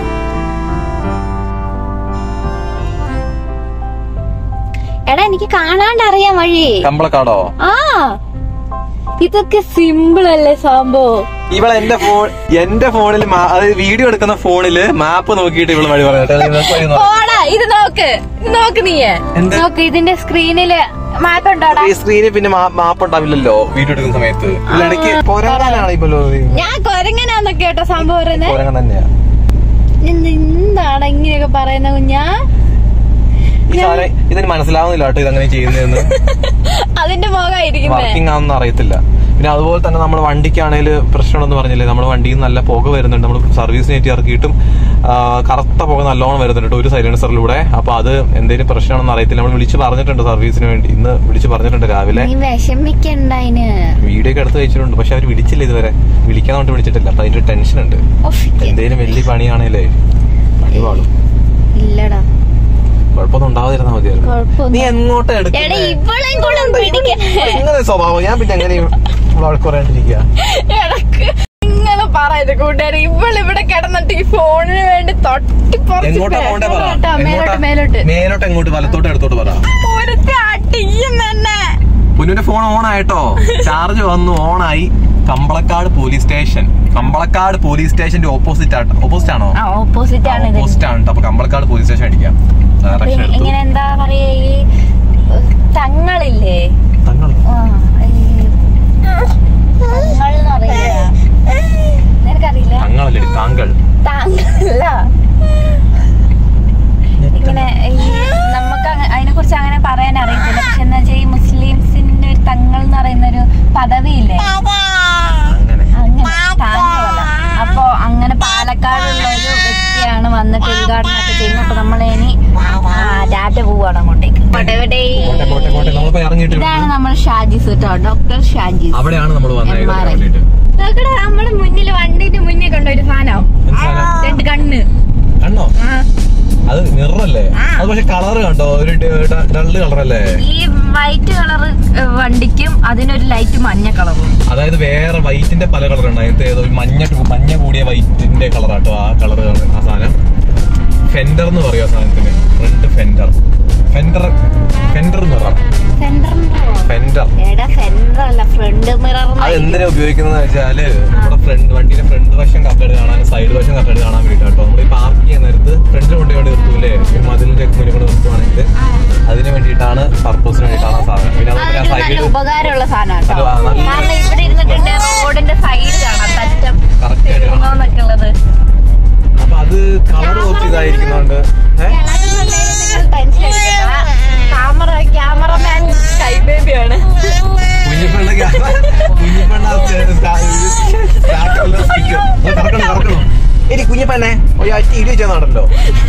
എടാ എനിക്ക് കാണാണ്ട് അറിയാം വഴി കമ്പളക്കാടോ ആ ഇതൊക്കെ സിമ്പിൾ അല്ലേ സംഭവം ഇവൾ എന്റെ ഫോൺ എന്റെ ഫോണിൽ അതായത് വീഡിയോ എടുക്കുന്ന ഫോണില് മാപ്പ് നോക്കിയിട്ട് ഇവള് വഴി പറഞ്ഞു പോടാ ഇത് നോക്ക് ഇത് നോക്ക് നീയേ എന്ത്? നോക്ക് ഇതിന്റെ സ്ക്രീനില് മാപ്പ് ഉണ്ടോടാ ഈ സ്ക്രീനിൽ പിന്നെ മാപ്പ് ഉണ്ടാവില്ലല്ലോ വീഡിയോ എടുക്കുന്ന സമയത്ത് ഇതിലിടയ്ക്ക് പോരാടാനാണ് ഇപ്പൊ ഞാൻ കൊരങ്ങനാന്നൊക്കെ കേട്ടോ സംഭവം പറയുന്നത് പോരാൻ തന്നെയാ എന്താണ് ഇങ്ങനെയൊക്കെ പറയുന്ന കുഞ്ഞാ ഈ സാധനം ഇതിന് മനസ്സിലാവുന്നില്ല കേട്ടോ ഇതങ്ങനെ ചെയ്യുന്നതെന്ന് അതിന്റെ മുഖമായിരിക്കുന്നേ വർക്കിംഗ് ആണെന്ന് അറിയത്തില്ല പിന്നെ അതുപോലെ തന്നെ നമ്മുടെ വണ്ടിക്കാണെങ്കിൽ പ്രശ്നമുണ്ടെന്ന് പറഞ്ഞില്ലേ നമ്മുടെ വണ്ടിയിൽ നിന്ന് നല്ല പുക വരുന്നുണ്ട് നമ്മൾ സർവീസിന് കയറ്റി ഇറക്കിയിട്ടും ആ, കറുത്ത പുക നല്ലോണം വരുന്നുണ്ട് കേട്ടോ ഒരു സൈലൻസറിലൂടെ അപ്പൊ അത് എന്തെങ്കിലും പ്രശ്നമാണെന്ന് അറിയത്തില്ല നമ്മൾ വിളിച്ച് പറഞ്ഞിട്ടുണ്ട് സർവീസിന് വേണ്ടി ഇന്ന് വിളിച്ച് പറഞ്ഞിട്ടുണ്ട് രാവിലെ നീ വിഷമിക്കണ്ട അതിന് വീഡിയോ ഒക്കെ എടുത്ത് വെച്ചിട്ടുണ്ട് പക്ഷെ അവർ വിളിച്ചില്ല ഇതുവരെ വിളിക്കാൻ കൊണ്ട് വിളിച്ചിട്ടില്ല അപ്പൊ അതിന്റെ ടെൻഷൻ ഉണ്ട് ഉഫ്, എന്തേലും വലിയ പണിയാണേലേ പണി പാടും ഇല്ലടാ കുഴപ്പമൊന്നും ഉണ്ടാവാതിരുന്നാ മതിയായിരുന്നു നീ കുഴപ്പമൊന്നും എങ്ങോട്ടാ എടാ എടുക്കുന്നേ ഇവളെയും കൂടെ പിടിക്കാൻ ഇങ്ങനെ സ്വഭാവം ഞാൻ പിന്നെ എങ്ങനെയും വഴക്ക് പറയാണ്ടിരിക്കുക എടക്ക് നിങ്ങള് പറയുന്നത് കൂട്ടുകാരെ ഇവൾ ഇവിടെ കിടന്നിട്ട് ഈ ഫോണിന് വേണ്ടി തൊട്ടി എങ്ങോട്ടാ പോണ്ടേ പറ മേലോട്ട് എങ്ങോട്ടാ? മേലോട്ട് മേലോട്ട് എങ്ങോട്ട് വലത്തോട്ട് എടുത്തോട്ട് പറ ഒരുത്തി അടിയും തന്നെ പുനുവിന്റെ ഫോൺ ഓൺ ആയിട്ടോ ചാർജ് വന്നു ഓൺ ആയി Kambalakkad police station Kambalakkad police സ്റ്റേഷന്റെ ഓപ്പോസിറ്റ് ആട്ടോ ഓപ്പോസിറ്റ് ആണോ ആ ഓപ്പോസിറ്റ് ആണ് ഇത് ഓപ്പോസിറ്റ് ആണ് ട്ടോ. അപ്പൊ കമ്പളക്കാട് പോലീസ് സ്റ്റേഷൻ അടിക്കാം ഡയറക്ഷൻ ഇ- എടുത്തു ഇങ്ങനെ എന്താ പറയാ ഈ ഏഹ്, തങ്ങളില്ലേ തങ്ങൾ ആ, ഈ തങ്ങൾ എന്ന് പറയാ നിനക്കറിയില്ല തങ്ങളല്ലേ താങ്കൾ താങ്കളല്ല ഇങ്ങനെ ഈ നമുക്ക് അതിനെ കുറിച്ച് അങ്ങനെ പറയാൻ അറിയത്തില്ല പക്ഷെ എന്താ വെച്ചാൽ ഈ മുസ്ലിംസിന്റെ ഒരു തങ്ങൾ എന്ന് പറയുന്ന ഒരു പദവിയില്ലേ അങ്ങനെ അങ്ങനെ താങ്കളല്ല അപ്പൊ അങ്ങനെ പാലക്കാടുള്ള ഒരു വ്യക്തിയാണ് വന്നിട്ട് ഉദ്ഘാടനമൊക്കെ ചെയ്യുന്നത് അപ്പൊ നമ്മൾ ഇനി ഡാറ്റ പോവാണ് അങ്ങോട്ടേക്ക് പോട്ടെ, ഇവിടെ ഈ- കോട്ടെ കോട്ടെ കോട്ടെ നമ്മളിപ്പോ ഇറങ്ങിയിട്ട് ഇതാണ് നമ്മൾ ഷാജിസ് കേട്ടോ ഡോക്ടർ ഷാജിസ് അവിടെയാണ് നമ്മൾ വന്നത് MRI. വേണ്ടിട്ട് നോക്കടാ നമ്മുടെ മുന്നിൽ വണ്ടിന്റെ മുന്നിൽ കണ്ട ഒരു സാധനം രണ്ട് കണ്ണ് കണ്ണോ ആ. അത് മിററല്ലേ അത് പക്ഷെ കളർ കണ്ടോ ഒരു ഡള്ള് കളറല്ലേ ഈ വൈറ്റ് കളർ വണ്ടിക്കും അതിനൊരു ലൈറ്റ് മഞ്ഞ കളറും അതായത് വേറെ വൈറ്റിന്റെ പല കളർ ഉണ്ട് അതിനകത്ത് ഏതോ ഒരു മഞ്ഞ മഞ്ഞ കൂടിയ വൈറ്റിന്റെ കളറാട്ടോ ആ കളർ ആ സാധനം ഫെൻഡർ എന്ന് പറയും ആ സാധനത്തിന് front fender fender fender mirror centre fender എടാ സെന്റർ അല്ല ഫ്രണ്ട് മിറർ അത് എന്തിനാ ഉപയോഗിക്കുന്നത് വെച്ചാല് നമ്മുടെ ഫ്രണ്ട് വണ്ടിയുടെ ഫ്രണ്ട് വശം കറക്റ്റായിട്ട് കാണാൻ സൈഡ് വശം കറക്റ്റായിട്ട് കാണാൻ വേണ്ടിട്ട് കേട്ടോ നമ്മൾ ഈ പാർക്ക് ചെയ്യുന്ന നേരത്ത് ഫ്രണ്ടിൽ കൊണ്ട് കൊണ്ട് നിർത്തൂലേ ഒരു മതിലിന്റെ മുന്നിൽ കൊണ്ട് നിർത്തുവാണെങ്കിൽ അതിന് വേണ്ടിയിട്ടാണ് പർപ്പസിന് വേണ്ടിയിട്ടാണ് ആ സാധനം പിന്നെ അതുപോലെ ആ നല്ല സൈഡിൽ ഉപകാരമുള്ള സാധനം കേട്ടോ അത് നല്ല- കാരണം ഇവിടെ ഇരുന്നിട്ടുണ്ട് റോഡിന്റെ സൈഡ് കാണാം തറ്റം കറക്റ്റ് ആയിട്ട് കാണാം എന്നൊക്കെ ഉള്ളത് അപ്പൊ അത് കളർ കുറച്ച് ഇതായിരിക്കുന്നോണ്ട് ഏഹ് ക്യാമറ ക്യാമറമാൻ കൈബേബിയാണ് കുഞ്ഞിപ്പെണ്ണ കുഞ്ഞിപ്പെണ്ണ കറക്കണം കറക്കണം എടി കുഞ്ഞിപ്പെണ്ണെ ഒരു ഒറ്റ ഇടി വെച്ചാണല്ലോ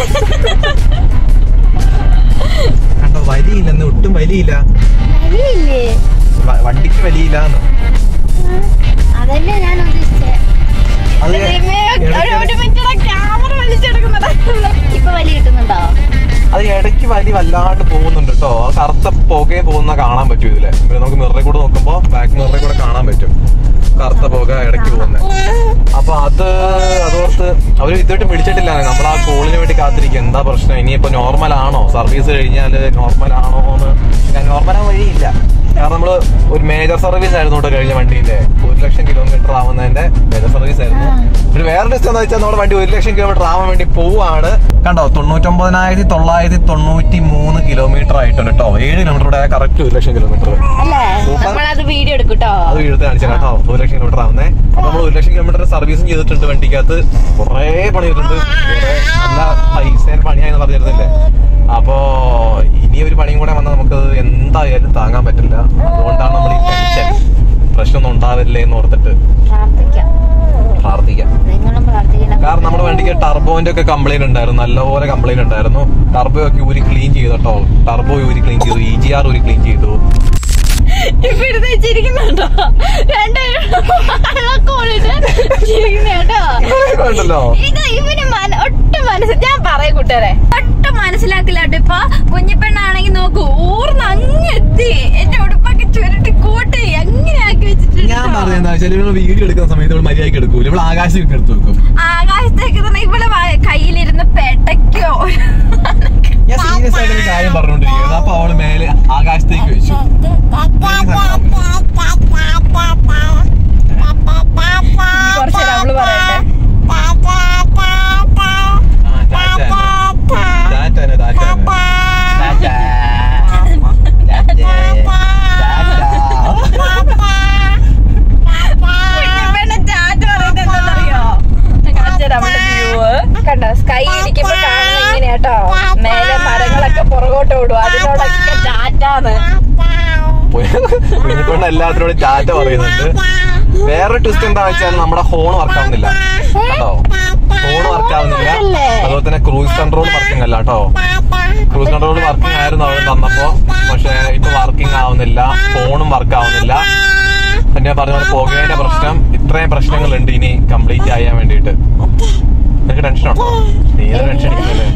കണ്ടോ വലിയില്ലെന്ന് ഒട്ടും വലിയില്ല വലിയില്ലേ വ- വണ്ടിക്ക് വലിയില്ലാന്ന് അതന്നെ ഞാൻ ഉദ്ദേശിച്ചേ അത് ക്യാമറ വലിച്ചെടുക്കുന്നത് ഇപ്പൊ വലി കിട്ടുന്നുണ്ടോ അത് ഇടയ്ക്ക് വലി വല്ലാണ്ട് പോകുന്നുണ്ട് കേട്ടോ ആ കറുത്ത പുകയെ പോകുന്ന കാണാൻ പറ്റും ഇതില് പിന്നെ നമുക്ക് മിററിൽ കൂടെ നോക്കുമ്പോ ബാക്ക് മിററിൽ കൂടെ കാണാൻ പറ്റും കറുത്ത പുക ഇടയ്ക്ക് പോകുന്നത് അപ്പൊ അത് അതോർത്ത് അവര് ഇതുമായിട്ട് പിടിച്ചിട്ടില്ല നമ്മൾ ആ കോളിന് വേണ്ടി കാത്തിരിക്കുക എന്താ പ്രശ്നം ഇനിയിപ്പോ നോർമൽ ആണോ സർവീസ് കഴിഞ്ഞാല് നോർമൽ ആണോ എന്ന് നോർമൽ ആവാൻ വഴിയില്ല കാരണം നമ്മള് ഒരു മേജർ സർവീസ് ആയിരുന്നു കേട്ടോ കഴിഞ്ഞ വണ്ടിന്റെ ഒരു ലക്ഷം കിലോമീറ്റർ ആവുന്നതിന്റെ മേജർ സർവീസ് ആയിരുന്നു ഒരു വേറെ ഡിസ്റ്റൻസ് എന്ന് വെച്ചാൽ നമ്മുടെ വണ്ടി ഒരു ലക്ഷം കിലോമീറ്റർ ആവാൻ വേണ്ടി പോവാണ് കണ്ടോ തൊണ്ണൂറ്റൊമ്പതിനായിരത്തി തൊള്ളായിരത്തി തൊണ്ണൂറ്റി മൂന്ന് കിലോമീറ്റർ ആയിട്ടുണ്ട് കേട്ടോ ഏഴ് കിലോമീറ്റർ കറക്റ്റ് ഒരു ലക്ഷം കിലോമീറ്റർ അല്ലേ സൂപ്പർ. നമ്മളത് വീഡിയോ എടുക്കും കേട്ടോ അത് വീഴത്ത് കാണിച്ചു കേട്ടോ ഒരു ലക്ഷം കിലോമീറ്റർ ആവുന്നേ അപ്പൊ നമ്മൾ ഒരു ലക്ഷം കിലോമീറ്റർ സർവീസും ചെയ്തിട്ടുണ്ട് വണ്ടിക്കകത്ത് കുറേ പണി ചെയ്തിട്ടുണ്ട് കുറെ നല്ല പൈസ പണിയായെന്ന് പറഞ്ഞിരുന്നില്ലേ അപ്പോ ഇനി ഒരു പണിയും കൂടെ വന്നാൽ നമുക്ക് എന്തായാലും താങ്ങാൻ പറ്റില്ല അതുകൊണ്ടാണ് നമ്മൾ ഈ ടെൻഷൻ പ്രശ്നമൊന്നും ഉണ്ടാവില്ലേ എന്ന് ഓർത്തിട്ട് പ്രാർത്ഥിക്കാം പ്രാർത്ഥിക്കാം നിങ്ങളും പ്രാർത്ഥിക്കണം കാരണം നമ്മുടെ വണ്ടിക്ക് ടർബോന്റെ ഒക്കെ കംപ്ലൈന്റ് ഉണ്ടായിരുന്നു നല്ലപോലെ കംപ്ലൈന്റ് ഉണ്ടായിരുന്നു ടർബോ ഒക്കെ ഊരി ക്ലീൻ ചെയ്തു കേട്ടോ ടർബോ ഊരി ക്ലീൻ ചെയ്തു ഇ ജി ആർ ഊരി ക്ലീൻ ചെയ്തു ഇപ്പൊ ഇരുന്ന് വെച്ചിരിക്കുന്നുണ്ടോ രണ്ടുപേരും ഉണ്ടല്ലോ ഇത് ഇവന് മന- ഒട്ടും മനസ്സിൽ ഞാൻ പറയും കൂട്ടുകാരെ ഒട്ടും മനസ്സിലാക്കില്ല കേട്ടോ ഇപ്പൊ കുഞ്ഞിപ്പെണ്ണാണെങ്കിൽ നോക്കൂ ഊർന്ന് അങ്ങെത്തി എന്റെ ഉടുപ്പൊക്കെ ചുരുട്ടി കൂട്ടി അങ്ങനെ ആക്കി വെച്ചിട്ടുണ്ട് ഞാൻ പറഞ്ഞ എന്താ വെച്ചാൽ ഇവള് വീഡിയോ എടുക്കുന്ന സമയത്ത് ഇവള് മര്യാദയ്ക്ക് എടുക്കൂല ഇവള് ആകാശത്തേക്ക് എടുത്തു വെക്കും ആകാശത്തേക്ക് തന്നെ ഇവള് വ- കയ്യിലിരുന്ന് പെടയ്ക്കോ ഞാൻ സീരിയസ് ആയിട്ട് ഒരു കാര്യം പറഞ്ഞോണ്ടിരിക്കുന്നത് അപ്പൊ അവള് മേലെ ആകാശത്തേക്ക് വെച്ചു കുറച്ച് നേരം അവള് പറയട്ടെ കുഞ്ഞിപ്പെണ്ണ് ടാറ്റ പറയുന്നത് എന്താണെന്നറിയോ? ഞാൻ കാണിച്ചുതരാം അവളുടെ view. കണ്ടോ സ്കൈ ഇരിക്കുമ്പോ കാണുന്നത് ഇങ്ങനെയാട്ടോ മേലെ മരങ്ങളൊക്കെ പുറകോട്ട് വിടും അതിനോടൊക്കെ ടാറ്റാന്ന് കുഞ്ഞിപ്പെണ്ണ എല്ലാത്തിനോടും ടാറ്റ പറയുന്നുണ്ട് വേറെ ട്വിസ്റ്റ് എന്താ വെച്ചാൽ നമ്മുടെ ഹോൺ വർക്ക് ആവുന്നില്ല കേട്ടോ ഹോൺ വർക്ക് ആവുന്നില്ല അതുപോലെ തന്നെ ക്രൂസ് കൺട്രോൾ വർക്കിംഗ് അല്ല കേട്ടോ ക്രൂസ് കൺട്രോൾ വർക്കിംഗ് ആയിരുന്നു അവൾ തന്നപ്പോ പക്ഷെ ഇപ്പൊ വർക്കിംഗ് ആവുന്നില്ല ഫോണും വർക്ക് ആവുന്നില്ല പിന്നെ ഞാൻ പറഞ്ഞ പോലെ പുകയുടെ പ്രശ്നം ഇത്രയും പ്രശ്നങ്ങളുണ്ട് ഇനി കംപ്ലീറ്റ് ചെയ്യാൻ വേണ്ടിയിട്ട് നിനക്ക് ടെൻഷൻ ഉണ്ടോ നീ ടെൻഷൻ അടിക്കുന്നല്ലേ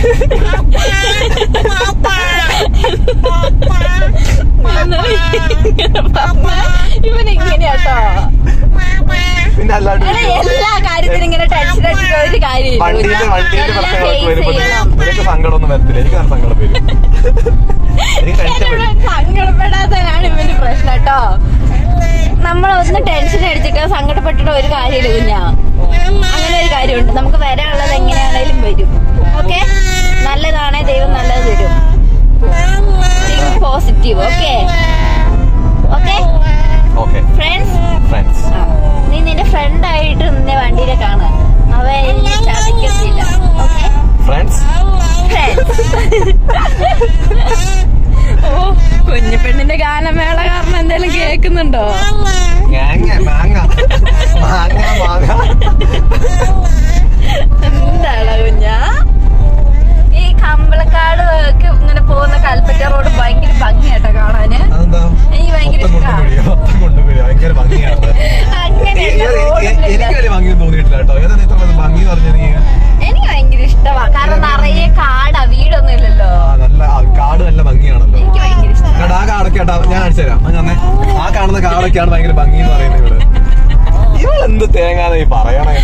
ഇവൻ ഇങ്ങനെയാട്ടോ പിന്നെ അല്ലാണ്ട് എടാ, എല്ലാ കാര്യത്തിനും ഇങ്ങനെ ടെൻഷൻ അടിച്ചിട്ട് ഒരു കാര്യമില്ല വണ്ടിയിലെ വണ്ടിയിലെ എല്ലാം പ്രശ്നങ്ങളൊക്കെ face വരുമ്പോ ചെയ്യണം. നിനക്ക് സങ്കടമൊന്നും വരത്തില്ല എനിക്ക് നല്ല സങ്കടം വരും എനിക്ക് ടെൻഷൻ എന്നോട് വരും സങ്കടപ്പെടാത്തതാണ് ഇവന് പ്രശ്നം കേട്ടോ നമ്മളൊന്ന് ടെൻഷൻ അടിച്ചിട്ടോ സങ്കടപ്പെട്ടിട്ടോ ഒരു കാര്യമില്ല കുഞ്ഞാ അങ്ങനെ ഒരു കാര്യമുണ്ട് നമുക്ക് വരാനുള്ളത് എങ്ങനെയാണേലും വരും ഓക്കെ നല്ലതാണേ ദൈവം നല്ലത് തരും positive okay okay okay friends friends നീ നിന്റെ ഫ്രണ്ട് ആയിട്ട് നിന്നെ വണ്ടിയിലെ കാണുക അവ എന്നെ ചതിക്കത്തില്ല ഓക്കെ ഫ്രണ്ട്സ് ഓ കുഞ്ഞു പെണ്ണിന്റെ ഗാനമേള കാരണം എന്തെങ്കിലും കേൾക്കുന്നുണ്ടോ മാങ്ങ മാങ്ങ മാങ്ങ മാങ്ങ എന്താണ് കുഞ്ഞ ഈ കമ്പളക്കാട് ഒക്കെ ഇങ്ങനെ പോകുന്ന കൽപ്പറ്റ റോഡ് ഭയങ്കര ഭംഗിയാട്ടോ കാണാന് അതെന്താ എനിക്ക് ഭയങ്കര മൊത്തം ഇഷ്ടാ. കൊണ്ടുപോയി മൊത്തം കൊണ്ടുപോയി ഭയങ്കര ഭംഗിയാണ് അങ്ങനെയല്ല റോഡില്ല. എനിക്ക് വലിയ ഭംഗിയൊന്നും തോന്നിയിട്ടില്ല കേട്ടോ ഏതാ ഇത്ര വലിയ ഭംഗി പറഞ്ഞ നീ എനിക്ക് ഭയങ്കര ഇഷ്ടമാ കാരണം നിറയെ കാടാ വീടൊന്നും ഇല്ലല്ലോ ആ നല്ല ആ കാട് നല്ല ഭംഗിയാണല്ലോ എനിക്ക് ഭയങ്കര ഇഷ്ടം കേട്ടോ ആ കാടൊക്കെ കേട്ടോ ഞാൻ കാണിച്ചു തരാം അത് തന്നെ ആ കാണുന്ന കാടൊക്കെയാണ് ഭയങ്കര ഭംഗി എന്ന് പറയുന്നത് ഇവള് ഇവളെന്ത് തേങ്ങാന്ന് ഈ പറയണേ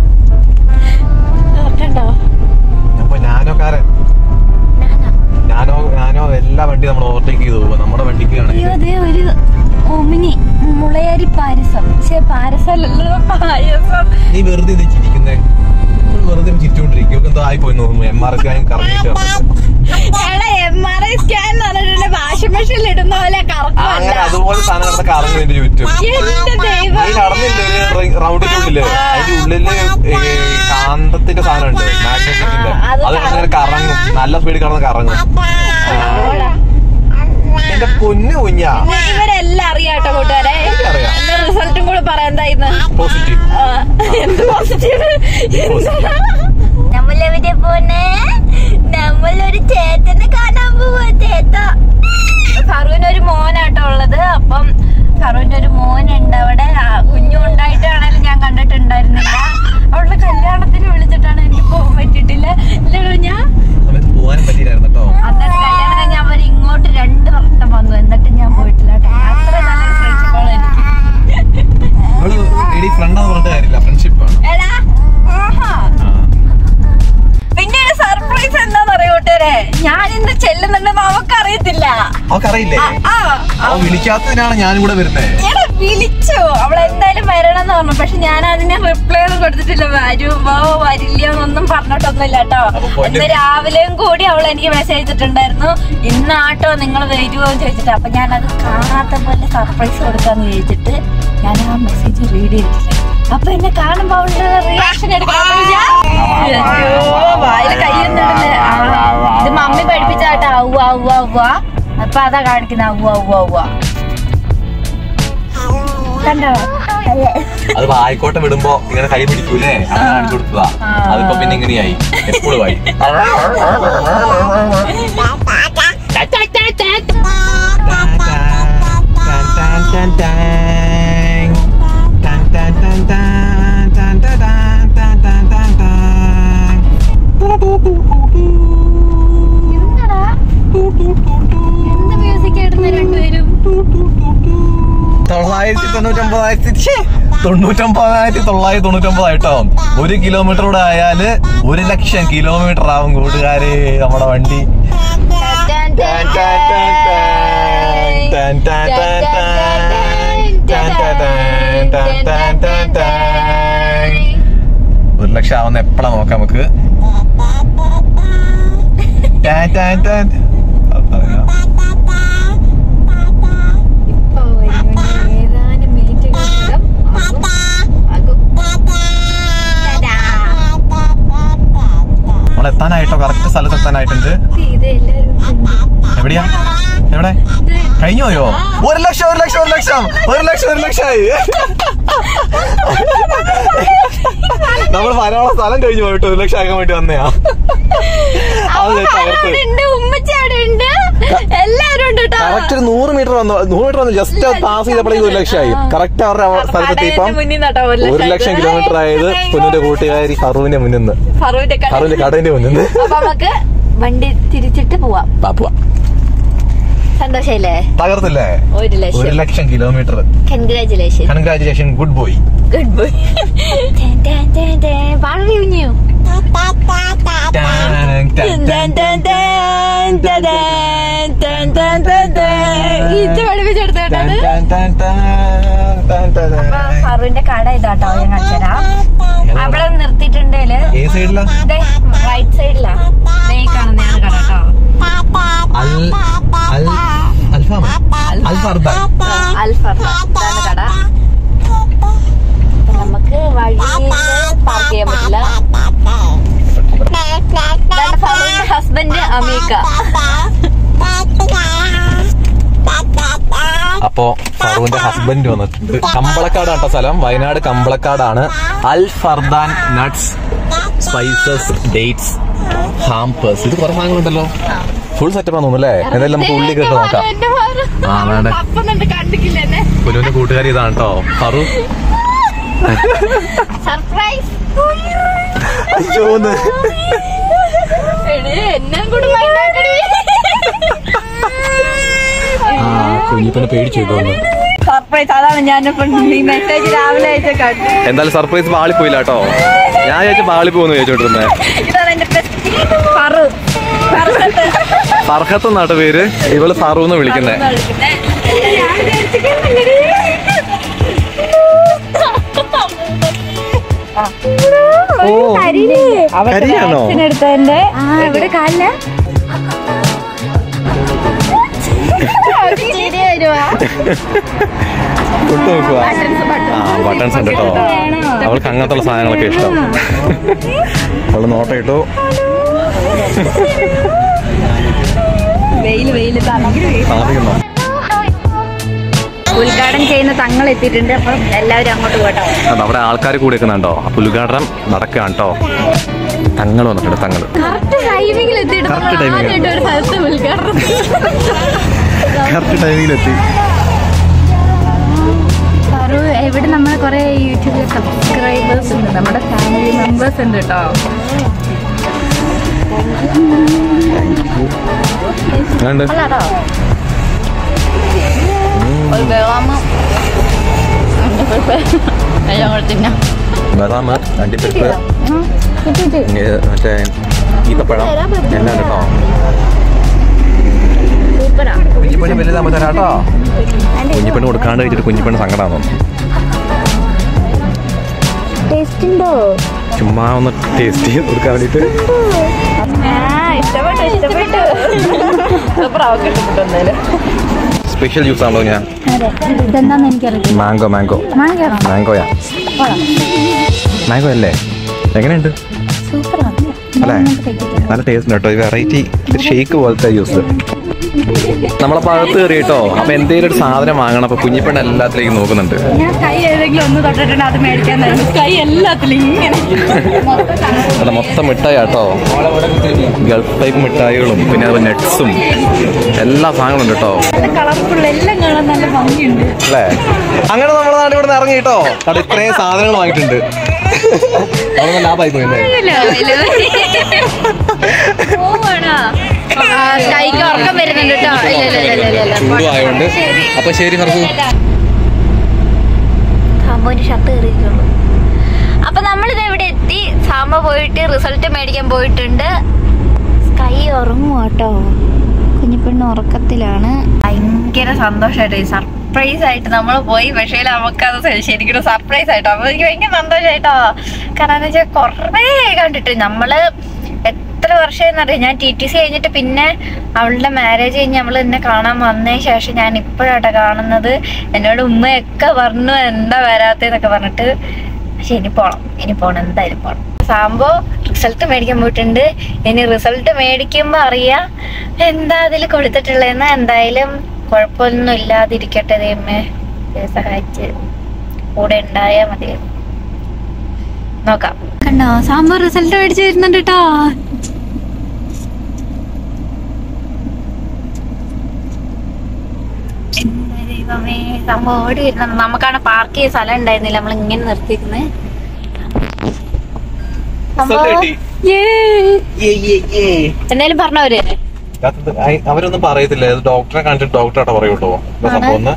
കണ്ടോ അപ്പൊ ഞാനോക്കാരൻ ഞാനോ ഞാനോ എല്ലാ വണ്ടി നമ്മൾ ഓവർടേക്ക് ചെയ്തു പോകും നമ്മുടെ വണ്ടിക്ക് അയ്യോ ആണെങ്കിൽ ദേ ഒരു ഒമിനി മുളയരി പായസം പക്ഷേ പാരസല്ലല്ലോ പായസം നീ വെറുതെ ഇത് ചിരിക്കുന്നേ ഇവള് വെറുതെ ചിരിച്ചോണ്ടിരിക്കും എന്തോ ആയി പോയി തോന്നുന്നു എം ആർ എസ് കറങ്ങിയിട്ട് വന്നിട്ട് എടാ എം ആർ ഐ സ്കാൻ എന്ന് പറഞ്ഞിട്ടുണ്ടെങ്കിൽ വാഷിംഗ് മെഷീനിൽ ഇടുന്ന പോലെ ആ, കറക്കുമല്ല അങ്ങനെ അതുപോലെ സാധനം കിടന്ന് കറങ്ങും എന്റെ ചുറ്റും എന്റെ ദൈവം നീ നടന്നില്ലേ റൗണ്ടിന്റെ ഉള്ളില് അതിന്റെ ഉള്ളില് ഈ കാന്തത്തിന്റെ സാധനം ഉണ്ട് മാഗ്നറ്റിക്കിന്റെ ആ, അത് അത് കിടന്ന് കറങ്ങും നല്ല സ്പീഡിൽ കിടന്ന് കറങ്ങും ഓടാ. എന്റെ പൊന്നു കുഞ്ഞാ ഇവ- ഇവരെല്ലാം അറിയാട്ടോ കൂട്ടുകാരെ എനിക്കറിയാം. എന്റെ റിസൾട്ടും കൂടെ പറയാൻ എന്തായിരുന്നു പോസിറ്റീവ് എന്ത് പോസിറ്റീവ് നമ്മളെവിടെ പോന്നെ നമ്മളൊരു ചേട്ടനെ കാണാൻ പോവാ ചേട്ട ഫറുവിന് ഒരു മോനാട്ടോ ഉള്ളത് അപ്പം ഫറുവിന്റെ ഒരു മോനുണ്ട് അവിടെ ആ, കുഞ്ഞു ഉണ്ടായിട്ടാണേലും ഞാൻ കണ്ടിട്ടുണ്ടായിരുന്നില്ല അവളുടെ കല്യാണത്തിന് വിളിച്ചിട്ടാണ് എനിക്ക് പോകാൻ പറ്റിയിട്ടില്ല ഇല്ലല്ലോ ഞാൻ സമയത്ത് പോകാനും പറ്റിയില്ലായിരുന്നു കേട്ടോ അന്നത്തെ കല്യാണം കഴിഞ്ഞ് അവർ ഇങ്ങോട്ട് രണ്ട് വട്ടം വന്നു എന്നിട്ട് ഞാൻ പോയിട്ടില്ല കേട്ടോ അത്ര നല്ലൊരു ഫ്രണ്ട്ഷിപ്പാണ് എനിക്ക് അവള് എടി ഫ്രണ്ടാന്ന് പറഞ്ഞിട്ട് കാര്യമില്ല ഫ്രണ്ട്ഷിപ്പാണ് എടാ ആഹാ പിന്നെ സർപ്രൈസ് എന്താന്ന് അറിയോട്ടെ ഞാൻ ഇന്ന് ചെല്ലുന്നുണ്ടെന്ന് അവക്കറിയത്തില്ല അവക്കറിയില്ലേ ആ, ആ, അവൻ വിളിക്കാത്തതിനാണ് ഞാനും കൂടെ വരുന്നേ എടാ വിളിച്ചു അവൾ എന്തായാലും വരണം എന്ന് പറഞ്ഞു പക്ഷെ ഞാൻ അതിന് റിപ്ലൈ ഒന്നും കൊടുത്തിട്ടില്ല വരുമോ വരില്ല എന്നൊന്നും പറഞ്ഞിട്ടൊന്നുമില്ല കേട്ടോ അപ്പൊ പൊന്നെ- ഇന്ന് രാവിലെയും കൂടി അവൾ എനിക്ക് മെസ്സേജ് ചെയ്തിട്ടുണ്ടായിരുന്നു ഇന്നാട്ടോ നിങ്ങൾ വരുമോ എന്ന് ചോദിച്ചിട്ട് അപ്പൊ ഞാൻ അത് കാണാത്ത പോലെ സർപ്രൈസ് കൊടുക്കാന്ന് ചോദിച്ചിട്ട് ഞാൻ ആ മെസ്സേജ് റീഡ് ചെയ്തിട്ടില്ല അപ്പൊ എന്നെ കാണുമ്പോ അവളുടെ റിയാക്ഷൻ എടുക്കണം വായില് കൈയൊന്നിടുന്നേ ഇത് മമ്മി പഠിപ്പിച്ചാട്ടോ ഔവ ഔവ ഔവ അപ്പൊ അതാ കാണിക്കുന്ന ഔവ ഔവ ഔവ കണ്ടോ അത് വായിക്കോട്ടെ വിടുമ്പോ ഇങ്ങനെ കൈ പിടിക്കൂലേ അങ്ങനെ കാണിച്ചു കൊടുത്തതാ അതിപ്പോ പിന്നെ ഇങ്ങനെയായി എപ്പോഴും ആയി എന്താടാ എന്ത് മ്യൂസിക് ആയിരുന്നു രണ്ടുപേരും തൊള്ളായിരത്തി തൊണ്ണൂറ്റൊമ്പതായിരത്തി ഛേ, തൊണ്ണൂറ്റൊമ്പതായിരത്തി തൊള്ളായിരത്തി തൊണ്ണൂറ്റൊമ്പതായിട്ടോ ഒരു കിലോമീറ്റർ കൂടെ ആയാല് ഒരു ലക്ഷം കിലോമീറ്റർ ആവും കൂട്ടുകാരെ നമ്മുടെ വണ്ടി ടാൻ, ടാൻ, ടാൻ, ടാൻ, ടാൻ, ടാൻ, ടാൻ, ടാൻ, ടാൻ, ടാൻ, ടാൻ, ടാൻ, ടാൻ. ഒരു ലക്ഷം ആവുന്ന എപ്പോഴാ നോക്കാം നമുക്ക് ടാൻ, ടാൻ, ടാൻ. അത് പറയാം. ഇപ്പൊ വരും ഇനി ഏതാനും മിനിറ്റുകൾക്കകം ആകും ആകും ടാ. നമ്മൾ എത്താനായിട്ടോ കറക്റ്റ് സ്ഥലത്ത് എത്താനായിട്ടുണ്ട് ഇത് എല്ലാരും തിന്നു. എവിടെയാ എവിടെ കഴിഞ്ഞു പോയോ ഒരു ലക്ഷം ഒരു ലക്ഷം ഒരു ലക്ഷം ഒരു ലക്ഷം ഒരു ലക്ഷമായി നമ്മൾ വരാനുള്ള സ്ഥലം കഴിഞ്ഞു പോയിട്ട് ഒരു ലക്ഷം ആക്കാൻ വേണ്ടി വന്നയാ അത് അവൻ തകർത്ത് അവിടെ ഉണ്ട് ഉമ്മച്ചി അവിടെ ഉണ്ട് എല്ലാവരും ഉണ്ട് കേട്ടോ കറക്റ്റ് ഒരു നൂറ് മീറ്റർ വന്നു നൂറ് മീറ്റർ വന്നു ജസ്റ്റ് പാസ് ചെയ്തപ്പോഴേക്കും ഒരു ലക്ഷമായി കറക്റ്റ് അവരുടെ സ്ഥലത്ത് എത്തിയപ്പം കടയുടെ മുന്നിൽ നിന്നാട്ടോ ഒരു ഒരു ലക്ഷം കിലോമീറ്റർ ആയത് പൊന്നിന്റെ കൂട്ടുകാരി ഫറുവിന്റെ മുന്നിൽ നിന്ന് ഫറൂന്റെ കട ഫറുവിന്റെ കടന്റെ മുന്നിൽ നിന്ന് അപ്പൊ നമുക്ക് വണ്ടി തിരിച്ചിട്ട് പോവാം പാപ്പുവ സന്തോഷല്ലേ തകർത്തില്ലേ ഒരു ഒരു lakh lakh kilometre congratulation congratulation good boy good boy വളരെ കുഞ്ഞു ഇത് പഠിപ്പിച്ചെടുത്തോട്ടത് അപ്പൊ ഫറുവിന്റെ കട ഇതാട്ടോ ഞാൻ കാണിച്ചുതരാം അവിടെ നിർത്തിയിട്ടുണ്ടേല് ഏ സൈഡിലാ റൈറ്റ് സൈഡിലാ ദേ ഈ കാണുന്നതാണ് കട കേട്ടോ അൽ അൽ അൽഫാം അൽ ഫർദാൻ അൽഫർ ഇതാണ് കട അപ്പൊ നമുക്ക് വഴിയിൽ പാർക്ക് ചെയ്യാൻ പറ്റില്ല ഇതാണ് ഫറുവിന്റെ ഹസ്ബൻഡ് അമീക്ക അപ്പോ ഫറുവിന്റെ ഹസ്ബൻഡ് വന്നിട്ടുണ്ട് കമ്പളക്കാട് കേട്ടോ സ്ഥലം വയനാട് കമ്പളക്കാടാണ് Al Fardan nuts spices dates hampers ഇത് കുറെ സാധനങ്ങളുണ്ടല്ലോ ഫുൾ സെറ്റപ്പ് തോന്നുന്നു അല്ലേ എന്തായാലും നമുക്ക് ഉള്ളി കേട്ട് നോക്കാം ആ, വേണ്ടേ. അപ്പൊ നിന്റെ കണ്ടിക്കില്ല എന്നെ പുലുവിന്റെ കൂട്ടുകാരി ഇതാണ് കേട്ടോ ഫറു സർപ്രൈസ് അയ്യോന്ന് എടേ എന്നെ കൂടെ മൈൻഡാക്കടി ആ കുഞ്ഞിപ്പനെ പേടിച്ചു തോന്നുന്നു സർപ്രൈസ് അതാണ് ഞാനിപ്പോ ഈ മെസ്സേജ് രാവിലെ അയച്ച കണ്ടു എന്തായാലും സർപ്രൈസ് പാളി പോയില്ല കേട്ടോ ഞാൻ ചോദിച്ച പാളി പോകുന്നു ചോദിച്ചോണ്ടിരുന്നേ ഇതാണ് എന്റെ ഫറു ഫറുസത്ത്. ഫർഹത്ത് എന്നാട്ട് പേര് ഇവള് ഫറു എന്ന് വിളിക്കുന്നേ എന്നാ വിളിക്കുന്നെ? രാവിലെ അയച്ചിട്ടുണ്ടെടി. ഓ അവൾക്ക് കരിയാണോ? vaccine എടുത്തതിന്റെ ഇവിടെ കാലില് ചിരി വരുവാ തൊട്ട് നോക്കുക ആ ബട്ടൺസ് ഉണ്ട് കേട്ടോ അവൾക്ക് അങ്ങനത്തെ സാധനങ്ങളൊക്കെ ഇഷ്ടം അവള് നോട്ട ഇട്ടു വെയില് വെയില് താമസിക്കുന്നോ ഉദ്ഘാടനം ചെയ്യുന്ന തങ്ങൾ എത്തിയിട്ടുണ്ട് അപ്പം എല്ലാവരും അങ്ങോട്ട് പോട്ടോ അത് അവിടെ ആൾക്കാർ കൂടി നിൽക്കുന്നുണ്ടോ അപ്പൊ ഉദ്ഘാടനം നടക്കുകയാണ് കേട്ടോ തങ്ങൾ വന്നിട്ടുണ്ട് തങ്ങൾ കറക്റ്റ് ടൈമിംഗിൽ എത്തിയിട്ട് Correct നമ്മൾ timing ൽ. ആദ്യമായിട്ട് ഒരു സ്ഥലത്ത് ഉദ്ഘാടനം കറക്റ്റ് ടൈമിലെത്തി പറു ഇവിടെ നമ്മൾ കുറെ യൂട്യൂബിൽ സബ്സ്ക്രൈബേഴ്സ് ഉണ്ട് നമ്മുടെ ഫാമിലി മെമ്പേഴ്സ് ഉണ്ട് കേട്ടോ ഉണ്ട് അല്ലാട്ടോ ഒരു ബദാം എല്ലാം കൂടെ തിന്നാം ബദാം അണ്ടിപ്പരിപ്പ് ഇങ്ങ- മറ്റേ ഈത്തപ്പഴം എല്ലാം കേട്ടോ സൂപ്പറാ കുഞ്ഞിപ്പണ്ണി വലുതാകുമ്പോ തരാം കേട്ടോ കുഞ്ഞിപ്പണ്ണി കൊടുക്കാണ്ട് കഴിച്ചിട്ട് കുഞ്ഞിപ്പണ്ണി സങ്കടമാണോ ടേസ്റ്റ് ഉണ്ടോ ചുമ്മാ ഒന്ന് ടേസ്റ്റ് ചെയ്ത് കൊടുക്കാൻ വേണ്ടിട്ട് ഇഷ്ടപ്പെട്ടു ഇഷ്ടപ്പെട്ടു സൂപ്പർ അവർക്ക് ഇഷ്ടപ്പെട്ടു എന്തായാലും സ്പെഷ്യൽ ജ്യൂസ് ആണല്ലോ ഞാൻ അതെ ഇതെന്താന്ന് എനിക്കറിയില്ല മാംഗോ മാംഗോ മാങ്ങയാണോ മാംഗോയാ മാംഗോ അല്ലേ എങ്ങനെയുണ്ട് സൂപ്പറാണ് അല്ലേ നല്ല ടേസ്റ്റ് കേട്ടോ ഈ വെറൈറ്റി ഷേക്ക് പോലത്തെ ജ്യൂസ് നമ്മളെ ഭാഗത്ത് കയറി കേട്ടോ അപ്പൊ എന്തെങ്കിലും ഒരു സാധനം വാങ്ങണം അപ്പൊ കുഞ്ഞിപ്പെണ്ണ എല്ലാത്തിലേക്കും നോക്കുന്നുണ്ട് ഞാൻ കൈ ഏതെങ്കിലും ഒന്ന് തൊട്ടിട്ടുണ്ട് അത് മേടിക്കാൻ തരും കൈ എല്ലാത്തിലും ഇങ്ങനെ മൊത്തം കാണും. അല്ല മൊത്തം മിഠായി കേട്ടോ ഗൾഫ് ടൈപ്പ് മിഠായികളും പിന്നെ അതുപോലെ നെറ്റ്സും എല്ലാ സാധനങ്ങളും ഉണ്ട് കേട്ടോ നല്ല കളർഫുൾ എല്ലാം കാണാൻ നല്ല ഭംഗിയുണ്ട് അല്ലേ അങ്ങനെ നമ്മുടെ നാട്ടിൽ ഇവിടെ ഇറങ്ങി കേട്ടോ അവിടെ ഇത്രയും സാധനങ്ങൾ വാങ്ങിയിട്ടുണ്ട് അതൊന്നും ലാഭമായി പോയല്ലേ പോവാണോ? ആ, കൈക്ക് ഉറക്കം വരുന്നുണ്ട് കേട്ടോ ഇല്ല ഇല്ല ഇല്ല ഇല്ല ഇല്ല ചൂടും ആയതുകൊണ്ട് അപ്പൊ ശരി ഫർസു സാമ്പോന്റെ ഷർട്ട് കയറിയിട്ടുള്ളൂ അപ്പൊ നമ്മളിത് എവിടെ എത്തി സാമ്പ പോയിട്ട് റിസൾട്ട് മേടിക്കാൻ പോയിട്ടുണ്ട് സ്കൈ ഉറങ്ങും കേട്ടോ കുഞ്ഞിപ്പെണ്ണ് ഉറക്കത്തിലാണ് ഭയങ്കര സന്തോഷമായിട്ട് സർപ്രൈസ് ആയിട്ട് നമ്മൾ പോയി പക്ഷേ നമുക്കത് ശരിക്കും സർപ്രൈസ് ആയിട്ടോ അപ്പൊ എനിക്ക് ഭയങ്കര സന്തോഷമായിട്ടോ കാരണം എന്ന് വെച്ചാൽ കുറേ കണ്ടിട്ട് നമ്മള് എത്ര വർഷമായെന്നറിയാം ഞാൻ ടി ടി സി കഴിഞ്ഞിട്ട് പിന്നെ അവളുടെ മാരേജ് കഴിഞ്ഞ് അവൾ എന്നെ കാണാൻ വന്നതിന് ശേഷം ഞാൻ ഇപ്പോഴാട്ടോ കാണുന്നത് എന്നോട് ഉമ്മയൊക്കെ പറഞ്ഞു എന്താ വരാത്തെന്നൊക്കെ പറഞ്ഞിട്ട് പക്ഷെ ഇനി പോണം ഇനി പോണം എന്തായാലും പോണം സാമ്പോ റിസൾട്ട് മേടിക്കാൻ പോയിട്ടുണ്ട് ഇനി റിസൾട്ട് മേടിക്കുമ്പോ അറിയാം എന്താ അതിൽ കൊടുത്തിട്ടുള്ളതെന്ന് എന്തായാലും കുഴപ്പമൊന്നും ഇല്ലാതിരിക്കട്ടെ ദൈവമേ ദൈവം സഹായിച്ച് കൂടെ ഉണ്ടായാ മതി നോക്കാം കണ്ടോ സാമ്പാർ റിസൾട്ട് മേടിച്ചു വരുന്നുണ്ട് കേട്ടോ എന്റെ ദൈവമേ സംഭവം ഓടി വരുന്നുണ്ട് നമുക്കാണ് പാർക്ക് ചെയ്ത സ്ഥലം ഉണ്ടായിരുന്നില്ല നമ്മൾ ഇങ്ങനെ നിർത്തിയിരിക്കുന്നത് എന്തായാലും പറഞ്ഞവര് അവരൊന്നും പറയത്തില്ല ഇത് ഡോക്ടറെ കാണിച്ചിട്ട് ഡോക്ടറായിട്ട് പറയൂ കേട്ടോ എന്താ ആണ്? സംഭവം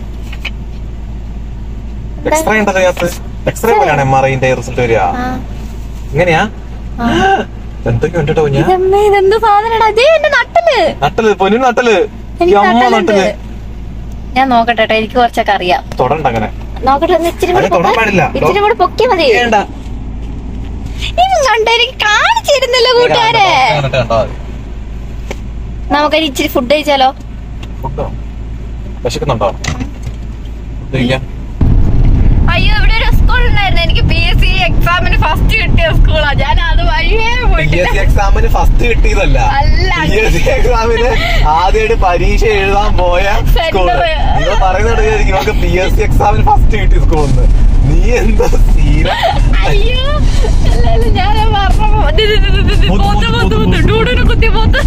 എക്സ്റേ ഉണ്ടല്ലോ ഇതിനകത്ത് എക്സ്റേ പോലെയാണ് എം ആർ ഐന്റെ റിസൾട്ട് വരിക ഇങ്ങനെയാ എന്തൊക്കെ ഉണ്ട് കേട്ടോ ഞാൻ ഇതമ്മേ ഇതെന്ത് സാധനടാ അതേ എന്റെ നട്ടല് നട്ടല് പൊന്നു നട്ടല് ഈ എനിക്ക് അമ്മ നട്ടലുണ്ട് നട്ടല് ഞാൻ നോക്കട്ടെ ട്ടോ, എനിക്ക് കുറച്ചൊക്കെ അറിയാം തൊടണ്ട അങ്ങനെ നോക്കട്ടെ ഒന്ന് ഇച്ചിരി കൂടെ അത് തൊടാൻ പൊക്ക്. പാടില്ല. ഇച്ചിരി കൂടെ പൊക്കിയ മതി വേണ്ട ഇത് കണ്ടോ എനിക്ക് കാണിച്ചിരുന്നല്ലോ കൂട്ടുകാരെ എന്നിട്ട് കണ്ടാ മതി. നമുക്കൊരു ഇച്ചിരി ഫുഡ് കഴിച്ചാലോ ഫുഡോ വിശക്കുന്നുണ്ടോ ഫുഡ് കഴിക്കാം അയ്യോ ഇവിടെ ഒരു സ്കൂൾ ഉണ്ടായിരുന്നു എനിക്ക് പി എസ് സി എക്സാമിന് ഫസ്റ്റ് കിട്ടിയ സ്കൂളാ ഞാൻ അത് വഴിയേ പി പോയിട്ടില്ല എസ് സി എക്സാമിന് ഫസ്റ്റ് കിട്ടിയതല്ല അല്ല. പി എസ് സി എക്സാമിന് ആദ്യമായിട്ട് പരീക്ഷ എഴുതാൻ പോയ സ്കൂള് Center. നിങ്ങൾ പറയുന്നുണ്ട് ഇവർക്ക് പി എസ് സി എക്സാമിന് ഫസ്റ്റ് കിട്ടിയ സ്കൂളിന്ന് നീ എന്താ സീര അയ്യോ അല്ല, അല്ല, ഞാൻ പറഞ്ഞു ഇത്, ഇത്, ഇത്, ഇത്, ഇത്, പോത്ത്, പോത്ത്, പോത്ത്, പോത്ത്, പോത്ത്, ഡൂഡിനെ കുത്തി പോത്ത്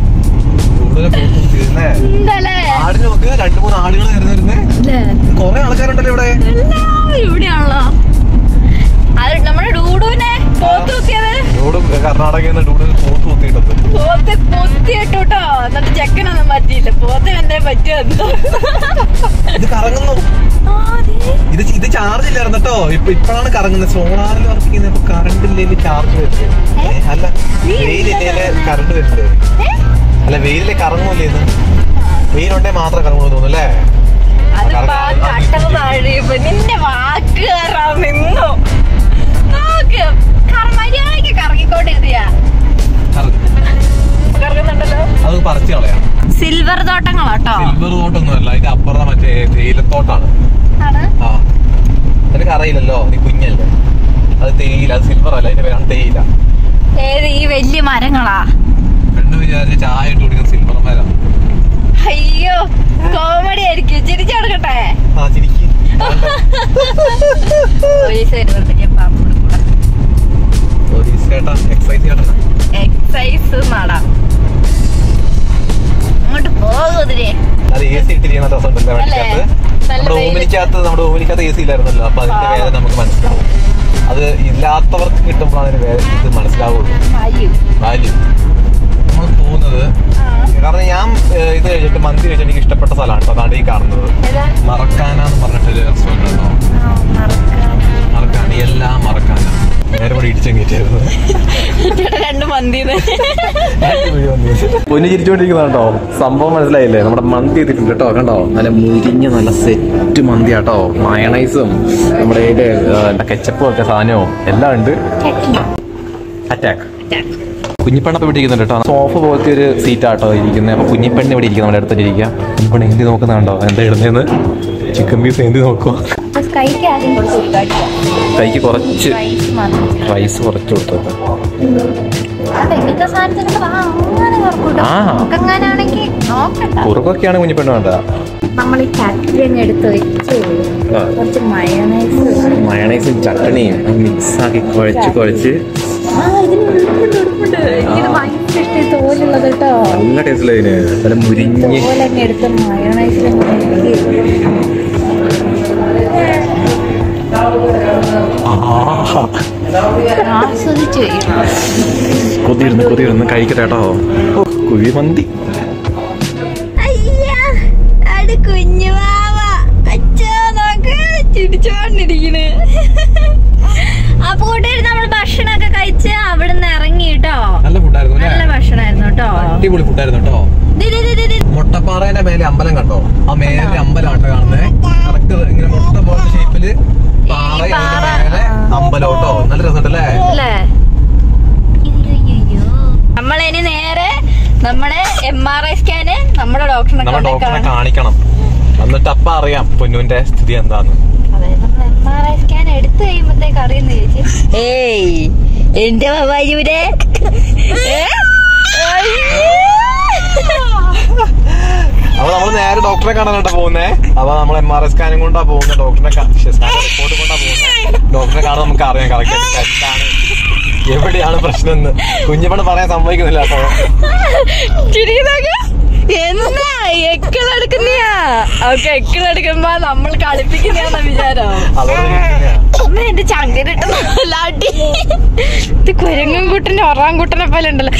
എന്തല്ലേ ആടിന് നോക്ക് രണ്ടു മൂന്ന് ആടുകൾ വരുന്നേ കൊറേ ആൾക്കാരുണ്ടല്ലോ ഇവിടെ എല്ലാം ഇവിടെയാണല്ലോ അത് നമ്മുടെ ഡൂഡുവിനെ പോത്ത് കുത്തിയത് ഡൂഡും കർണാടകയിൽ നിന്ന് ഡൂഡിന് പോത്ത് കുത്തിയിട്ടത് പോത്ത് കുത്തിയിട്ടു കേട്ടോ എന്നിട്ട് ചെക്കനൊന്നും പറ്റിയില്ല പോത്തിന് എന്തേ പറ്റിയോ എന്തോ ഇത് കറങ്ങുന്നു ആ, ദേ. ഇത് ഇത് ചാർജ് ഇല്ലായിരുന്നു കേട്ടോ ഇപ്പൊ ഇപ്പോഴാണ് കറങ്ങുന്നത് സോളാറിൽ വർക്ക് ചെയ്യുന്നത് ഇപ്പൊ കറണ്ട് ഇല്ലെങ്കിൽ ചാർജ് വരുന്നത് ഏ, അല്ല വെയിലില്ലേ കറണ്ട് വരുന്നത് ഏ? അല്ല വെയിലിലെ കറങ്ങൂലേ ഇത് വെയിലുണ്ടേ മാത്രമേ കറങ്ങുള്ളൂ തോന്നുന്നു അല്ലേ അതിപ്പോ ആ കട്ടവ് താഴെയപ്പോ നിന്റെ വാക്ക് കയറാൻ നിന്നു നോക്ക് കറ- മര്യാദയ്ക്ക് കറങ്ങിക്കൊണ്ടിരുത്തിയാ കറങ്ങുന്നുണ്ടല്ലോ അത് പറിച്ചു കളയാം സിൽവർ തോട്ടങ്ങളാട്ടോ സിൽവർ തോട്ടൊന്നും അല്ല ഇത് അപ്പുറത്തെ മറ്റേ തേയിലത്തോട്ടാണ് ആണ് ആ നിനക്ക് അറിയില്ലല്ലോ നീ കുഞ്ഞല്ലേ അത് തേയില അത് സിൽവർ അല്ല അതിന്റെ പേരാണ് തേയില ഏത് ഈ വലിയ മരങ്ങളാ പെണ്ണ് വിചാരിച്ച് ചായ ഇട്ട് കുടിക്കുന്ന സിൽവർ മരം അയ്യോ കോമഡി ആയിരിക്കും ചിരിച്ചെടുക്കട്ടെ ആ ചിരിക്ക് പോലീസ് വരുന്നുണ്ട് ഞാൻ പാമ്പോട് കൂടെ പോലീസ് ചേട്ടാ എക്സൈസ് ചേട്ടനാ എക്സൈസ് നടാം അങ്ങോട്ട് പോകുതിരെ അത് എ സി ഇട്ടിരിക്കുന്ന രസമുണ്ടല്ലോ വണ്ടിക്കകത്ത് നല്ല നമ്മുടെ വെയില്. ഓമിനിക്കകത്ത് നമ്മുടെ ഓമിനിക്കകത്ത് എ സി ഇല്ലായിരുന്നല്ലോ അപ്പൊ അതിന്റെ ആ. വേദന നമുക്ക് മനസ്സിലാവും അത് ഇല്ലാത്തവർക്ക് കിട്ടുമ്പോഴാണ് അതിന്റെ വേദന ഇത് മനസ്സിലാവുള്ളൂ അയ്യോ വാല്യൂ നമ്മൾ പോകുന്നത് കാരണം ഞാൻ ഏഹ്, ഇത് കഴിച്ചിട്ട് മന്തി കഴിച്ചിട്ട് എനിക്ക് ഇഷ്ടപ്പെട്ട സ്ഥലമാണ് അതാണ് ഈ കാണുന്നത് ഏതാ മറക്കാന എന്ന് പറഞ്ഞിട്ടൊരു റെസ്റ്റോറൻറ്റ് ഉണ്ടോ ആ, മറക്കാൻ മറക്കാന എല്ലാം മറക്കാന നേരെ കൂടെ ഇടിച്ചെങ്കിട്ടായിരുന്നു ചേട്ടാ രണ്ട് മന്തിന്ന് പൊന്നു ചിരിച്ചോണ്ടിരിക്കുന്നുണ്ടോ സംഭവം മനസ്സിലായില്ലേ നമ്മുടെ മന്തി എത്തിയിട്ടുണ്ട് കേട്ടോ കണ്ടോ നല്ല മുരിഞ്ഞ നല്ല സെറ്റ് മന്തി ആട്ടോ മയണൈസും നമ്മുടെ ഇതിന്റെ കെച്ചപ്പും ഒക്കെ സാധനവും എല്ലാം ഉണ്ട് അറ്റാക്ക് കുഞ്ഞിപ്പെണ്ണ ഇവിടെ ഇരിക്കുന്നുണ്ട് കേട്ടോ സോഫ പോലത്തെ ഒരു സീറ്റാട്ടോ ഇരിക്കുന്നത് അപ്പൊ കുഞ്ഞിപ്പെണ്ണ ഇവിടെ ഇരിക്കും നമ്മുടെ അടുത്ത് ഇരിക്കുക കുഞ്ഞിപ്പെണ്ണ എന്തി നോക്കുന്നുണ്ടോ എന്താ ഇടുന്നതെന്ന് ചിക്കൻ പീസ് എന്തി നോക്കുക സ്കൈക്ക് ആദ്യം കൊടുത്തു കൈക്ക് കുറച്ച് റൈസ് മാത്രം റൈസ് കുറച്ച് കൊടുത്തത് അപ്പൊ ഇങ്ങനത്തെ സാധനത്തിനൊക്കെ വാ അങ്ങനെ കറക്കൂട്ടോ ആ. നമുക്കെങ്ങനാണെങ്കിൽ നോക്കണ്ട കുറുക്കൊക്കെയാണ് കുഞ്ഞിപ്പെണ്ണ് വേണ്ട നമ്മൾ ഈ ചട്ടിങ് എടുത്ത് വെച്ച് കുറച്ച് മയണൈസ് മയണൈസും ചട്ടണിയും മിക്സ് ആക്കി കുഴച്ച് കുഴച്ച് ആ ഇതിന് ഉടുപ്പുണ്ട് ഉടുപ്പുണ്ട് എനിക്കിത് ഭയങ്കര ഇഷ്ടം തോലുള്ളത് കേട്ടോ നല്ല ടേസ്റ്റില്ല ഇതിന് നല്ല മുരിഞ്ഞ് തോലങ്ങ് എടുത്ത് മയണൈസിൽ ആസ്വദിച്ച് കഴിക്കണം കൊതിയിരുന്ന് കൊതിയിരുന്ന് കഴിക്കട്ടെ കേട്ടോ ഓ, കുഴിമന്തി അയ്യാ അത് കുഞ്ഞു വാവ അച്ഛാ നോക്ക് ചിരിച്ചോണ്ടിരിക്കണ് അപ്പൊ കൂട്ടുകാർ നമ്മൾ ഭക്ഷണമൊക്കെ കഴിച്ച് അവിടുന്ന് ഇറങ്ങി കേട്ടോ നല്ല ഫുഡായിരുന്നു നല്ല ഭക്ഷണമായിരുന്നു കേട്ടോ അടിപൊളി ഫുഡായിരുന്നു കേട്ടോ the, the, the, the, the. മുട്ടപ്പാറേന്റെ മേലെ അമ്പലം കണ്ടോ ആ മേലെ അമ്പലമാട്ടോ കാണുന്നത് കറക്റ്റ് ഇങ്ങനെ മുട്ട പോലത്തെ ഷേപ്പില് പാറ അതിന്റെ പാറ, മേലെ ആ. അമ്പലം കേട്ടോ നല്ല രസമുണ്ടല്ലേ അല്ലേ നമ്മളിനി നേരെ നമ്മുടെ എം ആർ ഐ സ്കാന് നമ്മുടെ ഡോക്ടറിനെ നമ്മൾ കൊണ്ടേ ഡോക്ടറെ കാണാം. കാണിക്കണം എന്നിട്ട് അപ്പ അറിയാം പൊന്നുവിന്റെ സ്ഥിതി എന്താന്ന് അതെ നമ്മൾ എം ആർ ഐ സ്കാൻ എടുത്തു കഴിയുമ്പത്തേക്ക് അറിയുന്ന ചേച്ചി ഏയ് എന്റെ ബാബാജിയുടെ അപ്പൊ നമ്മൾ നേരെ ഡോക്ടറെ കാണാനാട്ടോ പോകുന്നേ അപ്പൊ നമ്മൾ എം ആർ ഐ സ്കാനും കൊണ്ടാ പോകുന്നത് ഡോക്ടറെ റിപ്പോർട്ട് കൊണ്ടാ പോകുന്നത് ഡോക്ടറെ കാണാൻ നമുക്ക് അറിയാം കറക്റ്റ് എന്താണ് എവിടെയാണ് പ്രശ്നം എന്ന് കുഞ്ഞപ്പണ് പറയാൻ സമ്മതിക്കുന്നില്ല കേട്ടോ എന്താ എക്കിളെടുക്കുന്നയാ ഓക്കെ എക്കിളെടുക്കുമ്പോ നമ്മൾ കളിപ്പിക്കുന്നയാന്ന വിചാരം അതോടെ ഇരിക്കുന്നയാ. അമ്മ എന്റെ ചങ്കിലിട്ട് ഇത് കുരങ്ങൻ കുട്ടന്റെ ഒറാം കുട്ടനെ പോലെ ഉണ്ടല്ലോ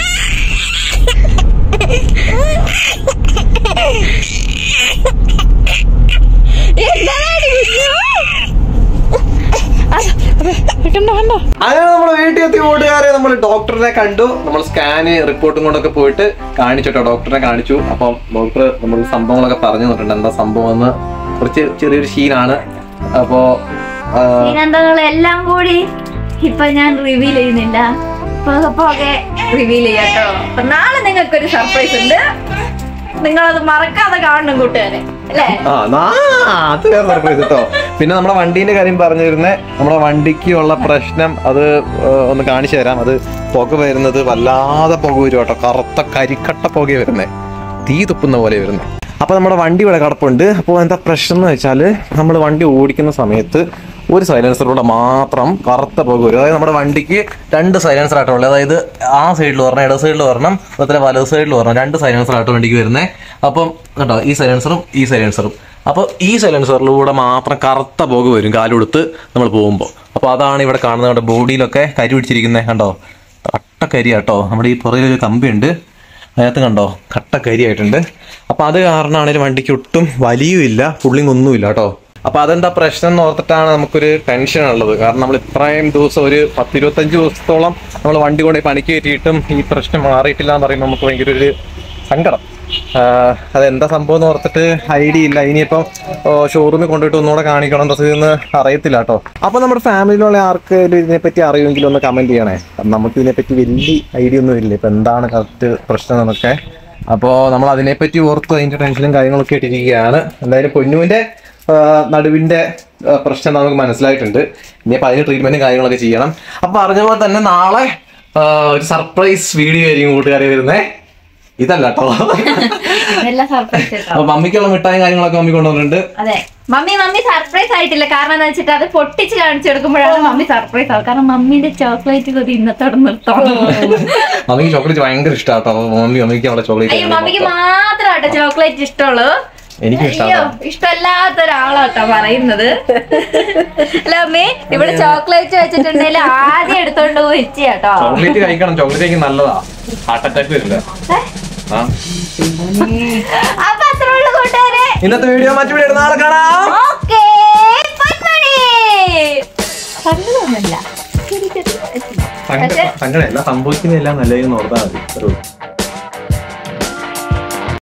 എന്താണ് കുഞ്ഞു? അത്, അത്, കണ്ടോ കണ്ടോ അങ്ങനെ നമ്മൾ വീട്ടിൽ എത്തി കൂട്ടുകാരെ നമ്മൾ ഡോക്ടറിനെ കണ്ടു നമ്മൾ സ്കാന് റിപ്പോർട്ടും കൊണ്ടൊക്കെ പോയിട്ട് കാണിച്ചിട്ടോ ഡോക്ടറെ കാണിച്ചു അപ്പം ഡോക്ടർ നമ്മൾ സംഭവങ്ങളൊക്കെ പറഞ്ഞു തന്നിട്ടുണ്ട് എന്താ സംഭവം എന്ന് കുറച്ച് ചെറിയൊരു ഷീനാണ് അപ്പോ ആ, എല്ലാം കൂടി ഇപ്പൊ ഞാൻ റിവീൽ ചെയ്യുന്നില്ല പോകെ പോകെ റിവീൽ ചെയ്യാട്ടോ അപ്പൊ നാളെ നിങ്ങൾക്ക് ഒരു സർപ്രൈസ് ഉണ്ട് നിങ്ങളത് മറക്കാതെ കാണണം കൂട്ടുകാരെ അല്ലേ ആ നാ- അത് വേറെ സർപ്രൈസ് കേട്ടോ പിന്നെ നമ്മുടെ വണ്ടീന്റെ കാര്യം പറഞ്ഞിരുന്നേ നമ്മുടെ വണ്ടിക്ക് ഉള്ള പ്രശ്നം അത് ഏ, ഒന്ന് കാണിച്ചു തരാം അത് പുക വരുന്നത് വല്ലാതെ പുക വരും കേട്ടോ കറുത്ത കരിക്കട്ട പുക വരുന്നേ തീ തുപ്പുന്ന പോലെ വരുന്നത് അപ്പൊ നമ്മുടെ വണ്ടി ഇവിടെ കിടപ്പുണ്ട് അപ്പോൾ എന്താ പ്രശ്നം എന്ന് വെച്ചാൽ നമ്മൾ വണ്ടി ഓടിക്കുന്ന സമയത്ത് ഒരു സൈലൻസറിലൂടെ മാത്രം കറുത്ത പുക വരും അതായത് നമ്മുടെ വണ്ടിക്ക് രണ്ട് സൈലൻസർ ആട്ടോ ഉള്ളത് അതായത് ആ സൈഡിൽ വരണം ഇടത് സൈഡിൽ വരണം അതുപോലെ വലത് സൈഡിൽ വരണം രണ്ട് സൈലൻസർ ആട്ടോ വണ്ടിക്ക് വരുന്നത് അപ്പം കേട്ടോ ഈ സൈലൻസറും ഈ സൈലൻസറും അപ്പോൾ ഈ സൈലൻസറിലൂടെ മാത്രം കറുത്ത പുക വരും കാലുകൊടുത്ത് നമ്മൾ പോകുമ്പോൾ അപ്പോൾ അതാണ് ഇവിടെ കാണുന്നത് നമ്മുടെ ബോഡിയിലൊക്കെ കരി പിടിച്ചിരിക്കുന്നത് കണ്ടോ കട്ട കരി കേട്ടോ നമ്മുടെ ഈ പുറകിലൊരു കമ്പിയുണ്ട് അതിനകത്ത് കണ്ടോ കട്ട കരിയായിട്ടുണ്ട് അപ്പൊ അത് കാരണമാണ് ഒരു വണ്ടിക്ക് ഒട്ടും വലിയുമില്ല പുള്ളിങ് ഒന്നുമില്ല കേട്ടോ അപ്പൊ അതെന്താ പ്രശ്നം എന്ന് ഓർത്തിട്ടാണ് നമുക്കൊരു ടെൻഷൻ ഉള്ളത് കാരണം നമ്മൾ ഇത്രയും ദിവസം ഒരു പത്തിരുപത്തഞ്ച് ദിവസത്തോളം നമ്മൾ വണ്ടി കൊണ്ട് പണിക്ക് കയറ്റിയിട്ടും ഈ പ്രശ്നം മാറിയിട്ടില്ല എന്ന് പറയുമ്പോൾ നമുക്ക് ഭയങ്കര ഒരു സങ്കടം ആഹ് അതെന്താ സംഭവം എന്ന് ഓർത്തിട്ട് ഐഡിയ ഇല്ല ഇനിയിപ്പം ഷോറൂമിൽ കൊണ്ടുപോയിട്ട് ഒന്നുകൂടെ കാണിക്കണം എന്ന് അറിയത്തില്ല കേട്ടോ അപ്പൊ നമ്മുടെ ഫാമിലിയിലുള്ള ആർക്കെങ്കിലും ഇതിനെപ്പറ്റി അറിയുമെങ്കിൽ ഒന്ന് കമന്റ് ചെയ്യണേ കാരണം നമുക്ക് ഇതിനെപ്പറ്റി വലിയ ഐഡിയ ഒന്നും ഇല്ല ഇപ്പൊ എന്താണ് കറക്റ്റ് പ്രശ്നം എന്നൊക്കെ അപ്പോൾ നമ്മൾ അതിനെപ്പറ്റി ഓർത്ത് അതിന്റെ ടെൻഷനും കാര്യങ്ങളൊക്കെ ഇട്ടിരിക്കുകയാണ് എന്തായാലും പൊന്നുവിന്റെ ആഹ് നടുവിന്റെ ആഹ് പ്രശ്നം നമുക്ക് മനസ്സിലായിട്ടുണ്ട് ഇനിയിപ്പോൾ അതിന് ട്രീറ്റ്മെന്റും കാര്യങ്ങളൊക്കെ ചെയ്യണം അപ്പൊ പറഞ്ഞ പോലെ തന്നെ നാളെ ആഹ് ഒരു സർപ്രൈസ് വീഡിയോ ആയിരിക്കും കൂട്ടുകാരെ വരുന്നേ ഇതല്ല കേട്ടോ ഇതെല്ലാം സർപ്രൈസ് കേട്ടോ അപ്പൊ മമ്മിക്കുള്ള മിഠായും കാര്യങ്ങളൊക്കെ മമ്മി കൊണ്ടുവന്നിട്ടുണ്ട് അതെ മമ്മി മമ്മി സർപ്രൈസ് ആയിട്ടില്ല കാരണം എന്താ വെച്ചിട്ട് അത് പൊട്ടിച്ച് കാണിച്ചു കൊടുക്കുമ്പോഴാണ് മമ്മി സർപ്രൈസ് ആവും കാരണം മമ്മിന്റെ ചോക്ലേറ്റ് കൊതി ഇന്നത്തോടെ നിർത്തണം മമ്മിക്ക് ചോക്ലേറ്റ് ഭയങ്കര ഇഷ്ടാട്ടോ അപ്പൊ മമ്മി മമ്മിക്ക് അവിടെ അയ്യോ മമ്മിക്ക് ചോക്ലേറ്റ് മാത്രമാട്ടോ ചോക്ലേറ്റ് ഇഷ്ടമുള്ളൂ എനിക്കും അയ്യോ ഇഷ്ടാട്ടോ ഇഷ്ടമല്ലാത്ത ഒരാളാട്ടോ പറയുന്നത് അല്ല അമ്മേ ഇവിടെ ചോക്ലേറ്റ് വെച്ചിട്ടുണ്ടെങ്കിൽ ആദ്യം എടുത്തോണ്ട് പോയി ഇച്ചയാട്ടോ ചോക്ലേറ്റ് കഴിക്കണം ചോക്ലേറ്റ് കഴിക്കാൻ നല്ലതാ ഹാർട്ട് അറ്റാക്ക് വരില്ല ആ അപ്പൊ അത്ര ഉള്ളു കൂട്ടുകാരെ ഇന്നത്തെ വീഡിയോ മറ്റു വീഡിയോ നാളെ കാണാം ഓക്കേ പൊന്മണി സങ്കടമൊന്നുമില്ല സങ്കടം സങ്കടം എല്ലാം സംഭവിക്കുന്നില്ല നല്ലതെന്ന് ഓർത്താൽ മതി അത്രേ ഉള്ളൂ.